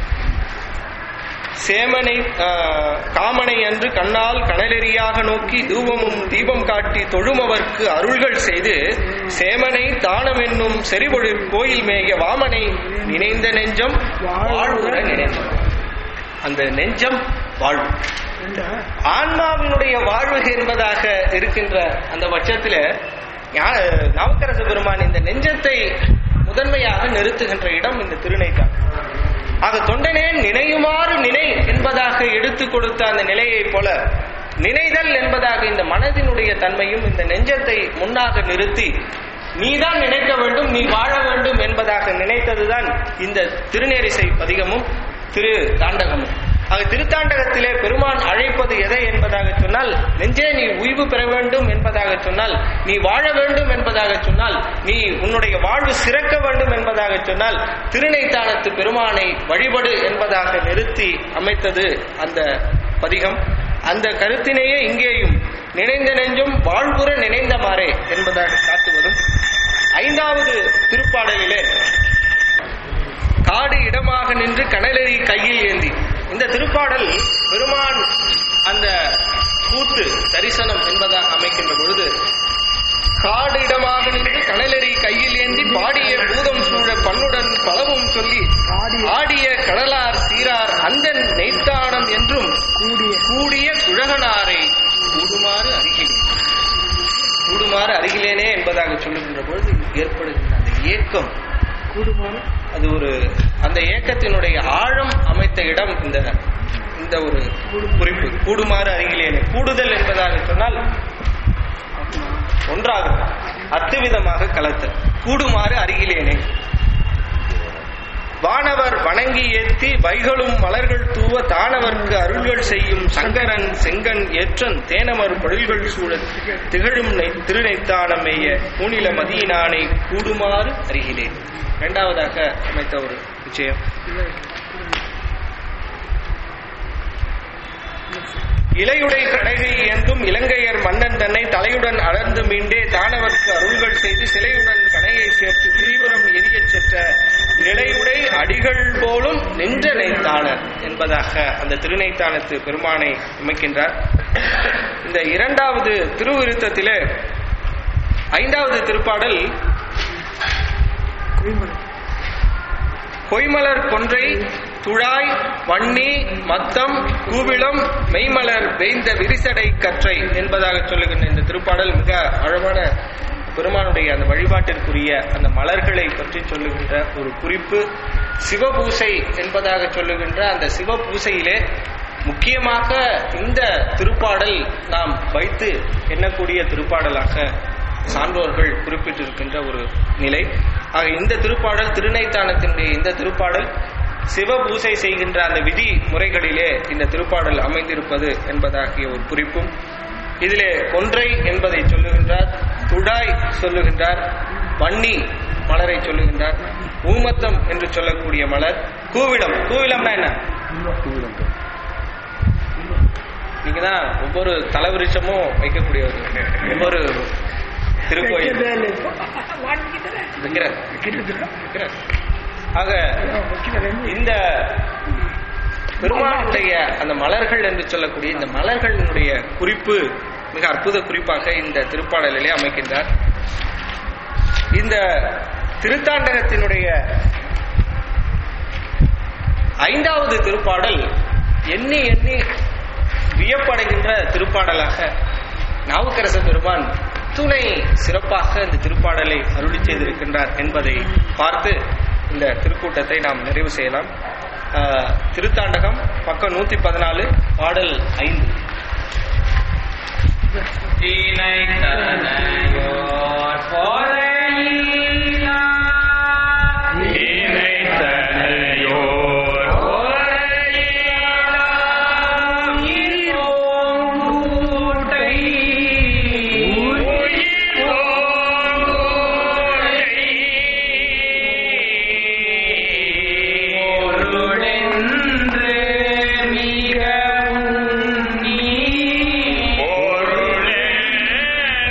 சேமனை ஆஹ், காமனை அன்று கண்ணால் கனலெறியாக நோக்கி தூபமும் தீபம் காட்டி தொழுமவர்க்கு அருள்கள் செய்து சேமனை தானம் என்னும் செறிபொழில் கோயில் மேய வாமனை நினைந்த நெஞ்சம் வாழ்வுற நினைந்தோம் அந்த நெஞ்சம் வாழ்வு ஆன்மாவினுடைய வாழ்வு என்பதாக இருக்கின்ற அந்த பட்சத்தில் நவக்கரச பெருமான் இந்த நெஞ்சத்தை முதன்மையாக நிறுத்துகின்ற இடம் இந்த திருநைதான் ஆக தொண்டனே நினையுமாறு நினை என்பதாக எடுத்து கொடுத்த அந்த நிலையைப் போல நினைதல் என்பதாக இந்த மனதினுடைய தன்மையும் இந்த நெஞ்சத்தை முன்னாக நிறுத்தி நீதான் நினைக்க வேண்டும் நீ வாழ வேண்டும் என்பதாக நினைத்ததுதான் இந்த திருநேரிசை பதிகமும் திரு தாண்டகமும் ஆக திருத்தாண்டகத்திலே பெருமான் அழைப்பது எதை என்பதாக சொன்னால் நெஞ்சே நீ உய்வு பெற வேண்டும் என்பதாக சொன்னால் நீ வாழ வேண்டும் என்பதாக சொன்னால் நீ உன்னுடைய வாழ்வு சிறக்க வேண்டும் என்பதாக சொன்னால் திருநைத்தானத்து பெருமானை வழிபடு என்பதாக நிறுத்தி அமைத்தது அந்த பதிகம் அந்த கருத்தினையே இங்கேயும் நினைந்த நெஞ்சும் வாழ்வுற நினைந்த மாறே என்பதாக காட்டுவதும் ஐந்தாவது திருப்பாடலிலே காடு இடமாக நின்று கனலெறி கையில் ஏந்தி இந்த திருப்பாடல் பெருமான் அந்த கூத்து தரிசனம் என்பதாக அமைக்கின்ற பொழுது காடு இடமாக நின்று கனலெறி கையில் ஏந்தி பாடிய பூதம் சூழ பண்ணுடன் பலவும் சொல்லி ஆடிய கடலார் சீரார் அந்தன் நெய்த்தானம் என்றும் கூடிய கூடிய குழகனாரை கூடுமாறு அருகிலே கூடுமாறு அருகிலே என்பதாக சொல்லுகின்ற பொழுது ஏற்படுகின்ற அந்த ஏக்கம் அது ஒரு அந்த ஏக்கத்தினுடைய ஆழம் அமைத்த இடம் இந்த இந்த ஒரு குறிப்பு கூடுமாறு அருகிலேனே கூடுதல் என்பதாக சொன்னால் ஒன்றாக அத்துவிதமாக கலத்தல் கூடுமாறு அருகிலேனே வானவர் வணங்கி ஏத்தி வைகளும் மலர்கள் தூவ தானவர்க்கு அருள்கள் செய்யும் சங்கரன் செங்கன் ஏற்றன் தேனமர் பொழில்கள் சூழ திகழும் நெய்- திருநெய்த்தானமேய பூநில மதியினானை கூடுமாறு அருகிலேன் இரண்டாவதாக அமைத்த ஒரு விஷயம் இலையுடை கடைகை ஏந்தும் இலங்கையர் மன்னன் தன்னை தலையுடன் அடர்ந்து மீண்டே தானவர்க்கு அருள்கள் செய்து சிலையுடன் கணையை சேர்த்து திரிபுரம் எரியச் சென்ற நிலையுடை அடிகள் போலும் நின்ற நெய்த்தானர் என்பதாக அந்த திருநெய்த்தானத்து பெருமானை அமைக்கின்றார் இந்த இரண்டாவது திருவிருத்தத்திலே ஐந்தாவது திருப்பாடல் பொய்மலர் கொன்றை துழாய் வன்னி மத்தம் கூவிளம் மெய்மலர் வேய்ந்த விரிசடை கற்றை என்பதாக சொல்லுகின்ற இந்த திருப்பாடல் மிக ஆழமான பெருமானுடைய அந்த வழிபாட்டிற்குரிய அந்த மலர்களை பற்றி சொல்லுகின்ற ஒரு குறிப்பு சிவபூசை என்பதாக சொல்லுகின்ற அந்த சிவபூசையிலே முக்கியமாக இந்த திருப்பாடல் நாம் வைத்து எண்ணக்கூடிய திருப்பாடலாக சான்றோர்கள் குறிப்பிட்டிருக்கின்ற ஒரு நிலை ஆக இந்த திருப்பாடல் திருநைத்தானத்தினுடைய இந்த திருப்பாடல் சிவபூசை செய்கின்ற அந்த விதி முறைகளிலே இந்த திருப்பாடல் அமைந்திருப்பது என்பதாகிய ஒரு குறிப்பும் இதிலே கொன்றை என்பதை சொல்லுகின்றார் துடாய் சொல்லுகின்றார் வன்னி மலரை சொல்லுகின்றார் ஊமத்தம் என்று சொல்லக்கூடிய மலர் கூவிடம் கூவிளம்னா என்ன நீங்க தான் ஒவ்வொரு தலைவிருச்சமும் வைக்கக்கூடியவர் ஒவ்வொரு திருக்கோயில் வைக்கிறார் வைக்கிறார். ஆக இந்த பெருமானுடைய அந்த மலர்கள் என்று சொல்லக்கூடிய இந்த மலர்களினுடைய குறிப்பு மிக அற்புத குறிப்பாக இந்த திருப்பாடலிலே அமைக்கின்றார் இந்த திருத்தாண்டகத்தினுடைய ஐந்தாவது திருப்பாடல் எண்ணி எண்ணி வியப்படைகின்ற திருப்பாடலாக நாவுக்கரச பெருமான் துணை சிறப்பாக இந்த திருப்பாடலை அருளி செய்திருக்கின்றார் என்பதை பார்த்து இந்த திருக்கூட்டத்தை நாம் நிறைவு செய்யலாம் ஆஹ், திருத்தாண்டகம் பக்கம் நூத்தி பதினாலு பாடல் ஐந்து தீனைத்தனையோர் போரையிலா தீனைத்தனையோர் போரையிலாம் ஈரோம் கூட்டை பொருளென்று மிக உன்னி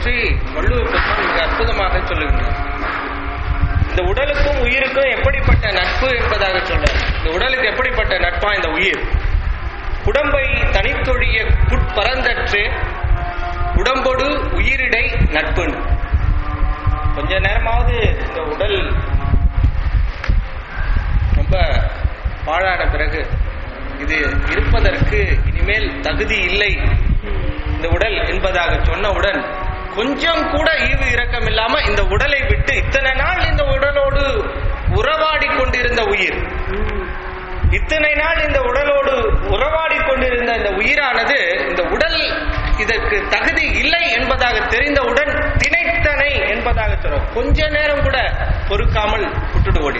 பற்றி வள்ளுவ பெருமான் மிக அற்புதமாக சொல்லுகின்றார் இந்த உடலுக்கும் உயிருக்கும் எப்படிப்பட்ட நட்பு என்பதாக சொல்றார் இந்த உடலுக்கு எப்படிப்பட்ட நட்பா இந்த உயிர் உடம்பை தனித்தொழிய குட்பரந்தற்று உடம்பொடு உயிரிடை நட்புன்னு கொஞ்ச நேரமாவது இந்த உடல் ரொம்ப பாழான பிறகு இது இருப்பதற்கு இனிமேல் தகுதி இல்லை இந்த உடல் என்பதாக சொன்னவுடன் கொஞ்சம் கூட ஈவு இரக்கம் இல்லாம இந்த உடலை விட்டு இத்தனை நாள் இந்த உடலோடு உறவாடி கொண்டிருந்த உயிர் இத்தனை நாள் இந்த உடலோடு உறவாடி கொண்டிருந்த இந்த உயிரானது இந்த உடல் இதற்கு தகுதி இல்லை என்பதாக தெரிந்தவுடன் திணைத்தனை என்பதாக சொல்றோம் கொஞ்ச நேரம் கூட பொறுக்காமல் விட்டுட்டு ஓடி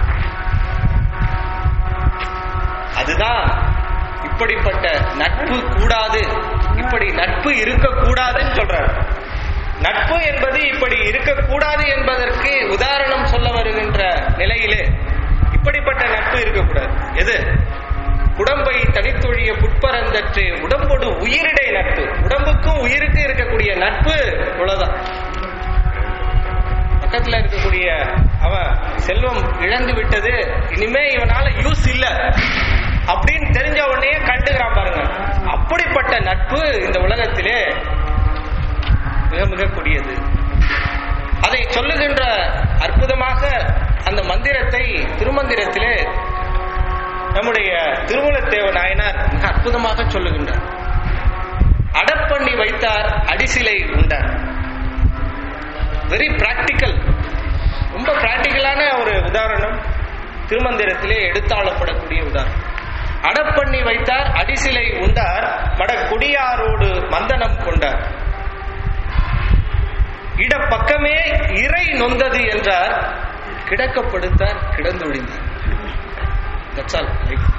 அதுதான் இப்படிப்பட்ட நட்பு கூடாது இப்படி நட்பு இருக்கக்கூடாதுன்னு சொல்றாரு நட்பு என்பது இப்படி இருக்கக்கூடாது என்பதற்கு உதாரணம் சொல்ல வருகின்ற நிலையிலே இப்படிப்பட்ட நட்பு இருக்கக்கூடாது எது உடம்பை தனித்தொழிய புட்பரந்தற்று உடம்போடு உயிரிடை நட்பு உடம்புக்கும் உயிருக்கும் இருக்கக்கூடிய நட்பு இவ்வளவுதான் பக்கத்துல இருக்கக்கூடிய அவன் செல்வம் இழந்து விட்டது இனிமே இவனால யூஸ் இல்ல அப்படின்னு தெரிஞ்ச உடனே கண்டுக்கிறான் பாருங்க அப்படிப்பட்ட நட்பு இந்த உலகத்திலே மிக மிக கூடியது அதை சொல்லுகின்ற அற்புதமாக அந்த மந்திரத்தை திருமந்திரத்திலே நம்முடைய திருமலத்தேவ நாயனார் மிக அற்புதமாக சொல்லுகின்றார் அடப்பண்ணி வைத்தார் அடிசிலை உண்டார் வெரி பிராக்டிக்கல் ரொம்ப பிராக்டிக்கலான ஒரு உதாரணம் திருமந்திரத்திலே எடுத்தாளப்படக்கூடிய உதாரணம் அடப்பண்ணி வைத்தார் அடிசிலை உண்டார் மட கொடியாரோடு மந்தனம் கொண்டார் இடப்பக்கமே இறை நொந்தது என்றார் கிடக்கப்படுத்தார் கிடந்தொழிந்தார் That's all.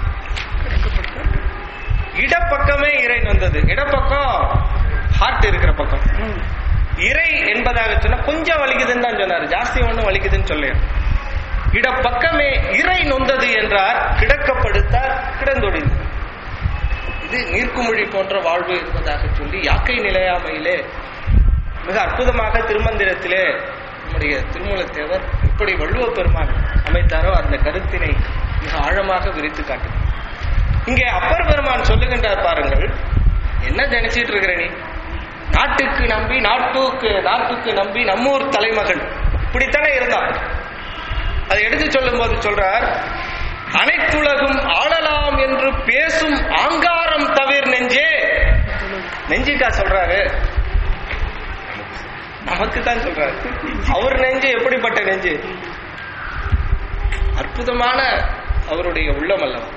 இடப்பக்கமே இறை நொந்தது இடப்பக்கம் ஹார்ட் இருக்கிற பக்கம் இறை என்பதாக சொன்னா கொஞ்சம் வலிக்குதுன்னு தான் சொன்னார் ஜாஸ்தி ஒன்றும் வலிக்குதுன்னு சொல்ல இடப்பக்கமே இறை நொந்தது என்றார் கிடக்கப்படுத்தார் கிடந்தொழிந்தார் இது நீர்க்குமிழி போன்ற வாழ்வு என்பதாக சொல்லி யாக்கை நிலையாமையிலே மிக அற்புதமாக திருமந்திரத்திலே நம்முடைய திருமூலத்தேவர் இப்படி வள்ளுவ பெருமான் அமைத்தாரோ அந்த கருத்தினை மிக ஆழமாக விரித்து காட்டுது இங்கே அப்பர் பெருமான் சொல்லுகின்றார் பாருங்கள் என்ன நினைச்சிட்டு இருக்கிற நீ நாட்டுக்கு நம்பி நாட்டுக்கு நாட்டுக்கு நம்பி நம்மூர் தலைமகன் இப்படித்தானே இருந்தான் அதை எடுத்து சொல்லும் போது சொல்றார் அனைத்துலகும் ஆளலாம் என்று பேசும் ஆங்காரம் தவிர நெஞ்சே நெஞ்சுக்கா சொல்றாரு நமக்கு தான் சொல்றாரு அவர் நெஞ்சு எப்படிப்பட்ட நெஞ்சு அற்புதமான அவருடைய உள்ளம் அல்லவா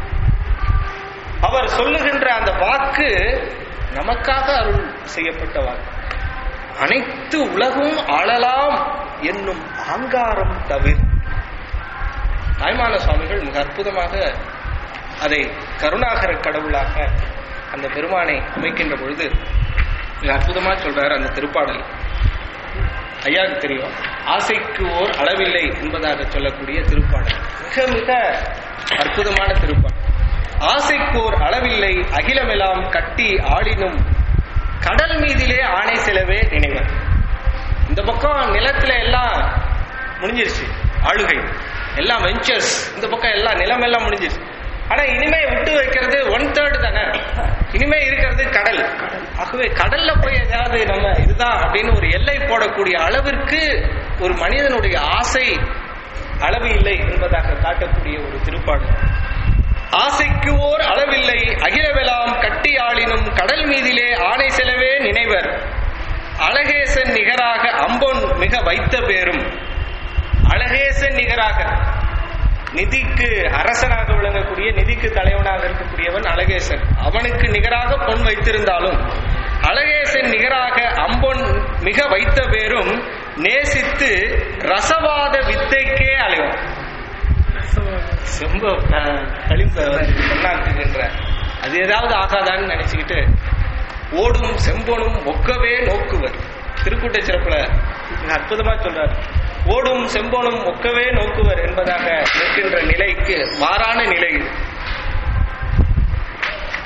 அவர் சொல்லுகின்ற அந்த வாக்கு நமக்காக அருள் செய்யப்பட்ட வாக்கு அனைத்து உலகும் ஆளலாம் என்னும் ஆங்காரம் தவிர தாய்மான சுவாமிகள் மிக அற்புதமாக அதை கருணாகர கடவுளாக அந்த பெருமானை அமைக்கின்ற பொழுது மிக அற்புதமா சொல்றாரு அந்த திருப்பாடல் ஐயாவுக்கு தெரியும் ஆசைக்கு ஓர் அளவில்லை என்பதாக சொல்லக்கூடிய திருப்பாடல் மிக மிக அற்புதமான திருப்பாடல் ஆசைக்கோர் அளவில்லை அகிலமெல்லாம் கட்டி ஆளினும் கடல் மீதிலே ஆணை செலவே நினைவர் இந்த பக்கம் நிலத்துல எல்லாம் முடிஞ்சிருச்சு ஆளுகை எல்லாம் வெஞ்சர்ஸ் இந்த பக்கம் எல்லாம் நிலம் எல்லாம் முடிஞ்சிருச்சு ஆனா இனிமே விட்டு வைக்கிறது ஒன் தேர்ட் தானே இனிமே இருக்கிறது கடல் ஆகவே கடல்ல போய் ஏதாவது நம்ம இதுதான் அப்படின்னு ஒரு எல்லை போடக்கூடிய அளவிற்கு ஒரு மனிதனுடைய ஆசை அளவு இல்லை என்பதாக காட்டக்கூடிய ஒரு திருப்பாடல் ஆசைக்கு ஓர் அளவில்லை அகிலவெலாம் கட்டி ஆளினும் கடல் மீதிலே ஆணை செலவே நினைவர் அழகேசன் நிகராக அம்பொன் மிக வைத்த பேரும் அழகேசன் நிகராக நிதிக்கு அரசனாக விளங்கக்கூடிய நிதிக்கு தலைவனாக இருக்கக்கூடியவன் அழகேசன் அவனுக்கு நிகராக பொன் வைத்திருந்தாலும் அழகேசன் நிகராக அம்பொன் மிக வைத்த பேரும் நேசித்து ரசவாத வித்தைக்கே அலைவான் ரொம்ப கழிப்ப பொண்ணாக்குகின்ற அது ஏதாவது ஆகாதான்னு நினைச்சுக்கிட்டு ஓடும் செம்பொனும் ஒக்கவே நோக்குவர் திருக்கூட்ட சிறப்புல மிக அற்புதமா சொல்றார் ஓடும் செம்பொனும் ஒக்கவே நோக்குவர் என்பதாக இருக்கின்ற நிலைக்கு மாறான நிலை இது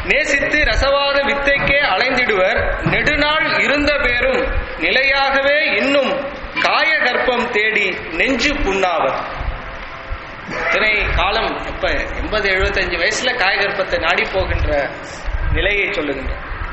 நேசித்து ரசவாத வித்தைக்கே அலைந்திடுவர் நெடுநாள் இருந்த பேரும் நிலையாகவே இன்னும் காய கற்பம் தேடி நெஞ்சு புண்ணாவர் இத்தனை காலம் எப்ப எண்பது எழுபத்தஞ்சு வயசுல காயகற்பத்தை நாடி போகின்ற நிலையை சொல்லுகின்ற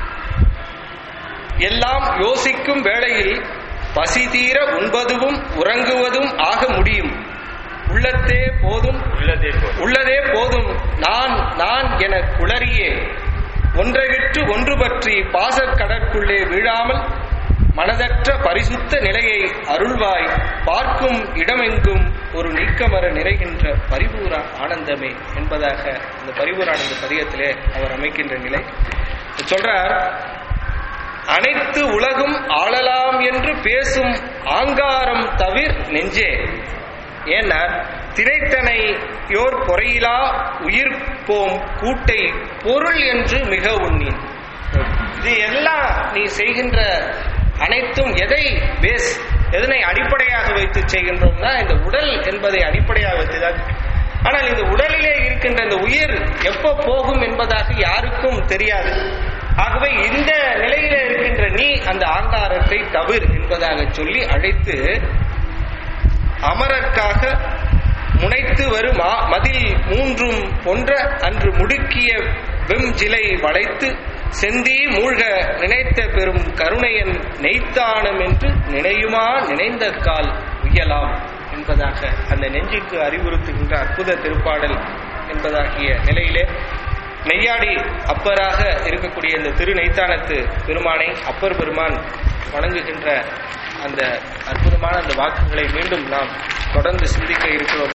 எல்லாம் யோசிக்கும் வேளையில் பசி தீர உண்பதும் உறங்குவதும் ஆக முடியும் உள்ளத்தே போதும் உள்ளதே போல் உள்ளதே போதும் நான் நான் என குளறியே ஒன்றை விட்டு ஒன்று பற்றி பாசக் கடற்குள்ளே வீழாமல் மனதற்ற பரிசுத்த நிலையை அருள்வாய் பார்க்கும் இடமெங்கும் ஒரு நீக்கமர நிறைகின்ற பரிபூர ஆனந்தமே என்பதாக இந்த பரிபூர ஆனந்த பதியத்திலே அவர் அமைக்கின்ற நிலை சொல்றார் அனைத்து உலகும் ஆளலாம் என்று பேசும் ஆங்காரம் தவிர் நெஞ்சே ஏன்னா திரைத்தனை யோர் பொறையிலா உயிர் போம் கூட்டை பொருள் என்று மிக உண்ணின் இது எல்லாம் நீ செய்கின்ற அனைத்தும் எதை பேஸ் எதனை அடிப்படையாக வைத்து செய்கின்றோம்னா இந்த உடல் என்பதை அடிப்படையாக வைத்துதான் ஆனால் இந்த உடலிலே இருக்கின்ற இந்த உயிர் எப்ப போகும் என்பதாக யாருக்கும் தெரியாது ஆகவே இந்த நிலையில இருக்கின்ற நீ அந்த ஆங்காரத்தை தவிர் என்பதாக சொல்லி அழைத்து அமரர்க்காக முனைத்து வரும் ஆ- மதில் மூன்றும் ஒன்ற அன்று முடுக்கிய வெம்ஜிலை வளைத்து செந்தி மூழ்க நினைத்த பெரும் கருணையன் நெய்த்தானம் என்று நினையுமா நினைந்த கால் உயலாம் என்பதாக அந்த நெஞ்சுக்கு அறிவுறுத்துகின்ற அற்புத திருப்பாடல் என்பதாகிய நிலையிலே நெய்யாடி அப்பராக இருக்கக்கூடிய இந்த திரு நெய்த்தானத்து பெருமானை அப்பர் பெருமான் வணங்குகின்ற அந்த அற்புதமான அந்த வாக்குகளை மீண்டும் நாம் தொடர்ந்து சிந்திக்க இருக்கிறோம்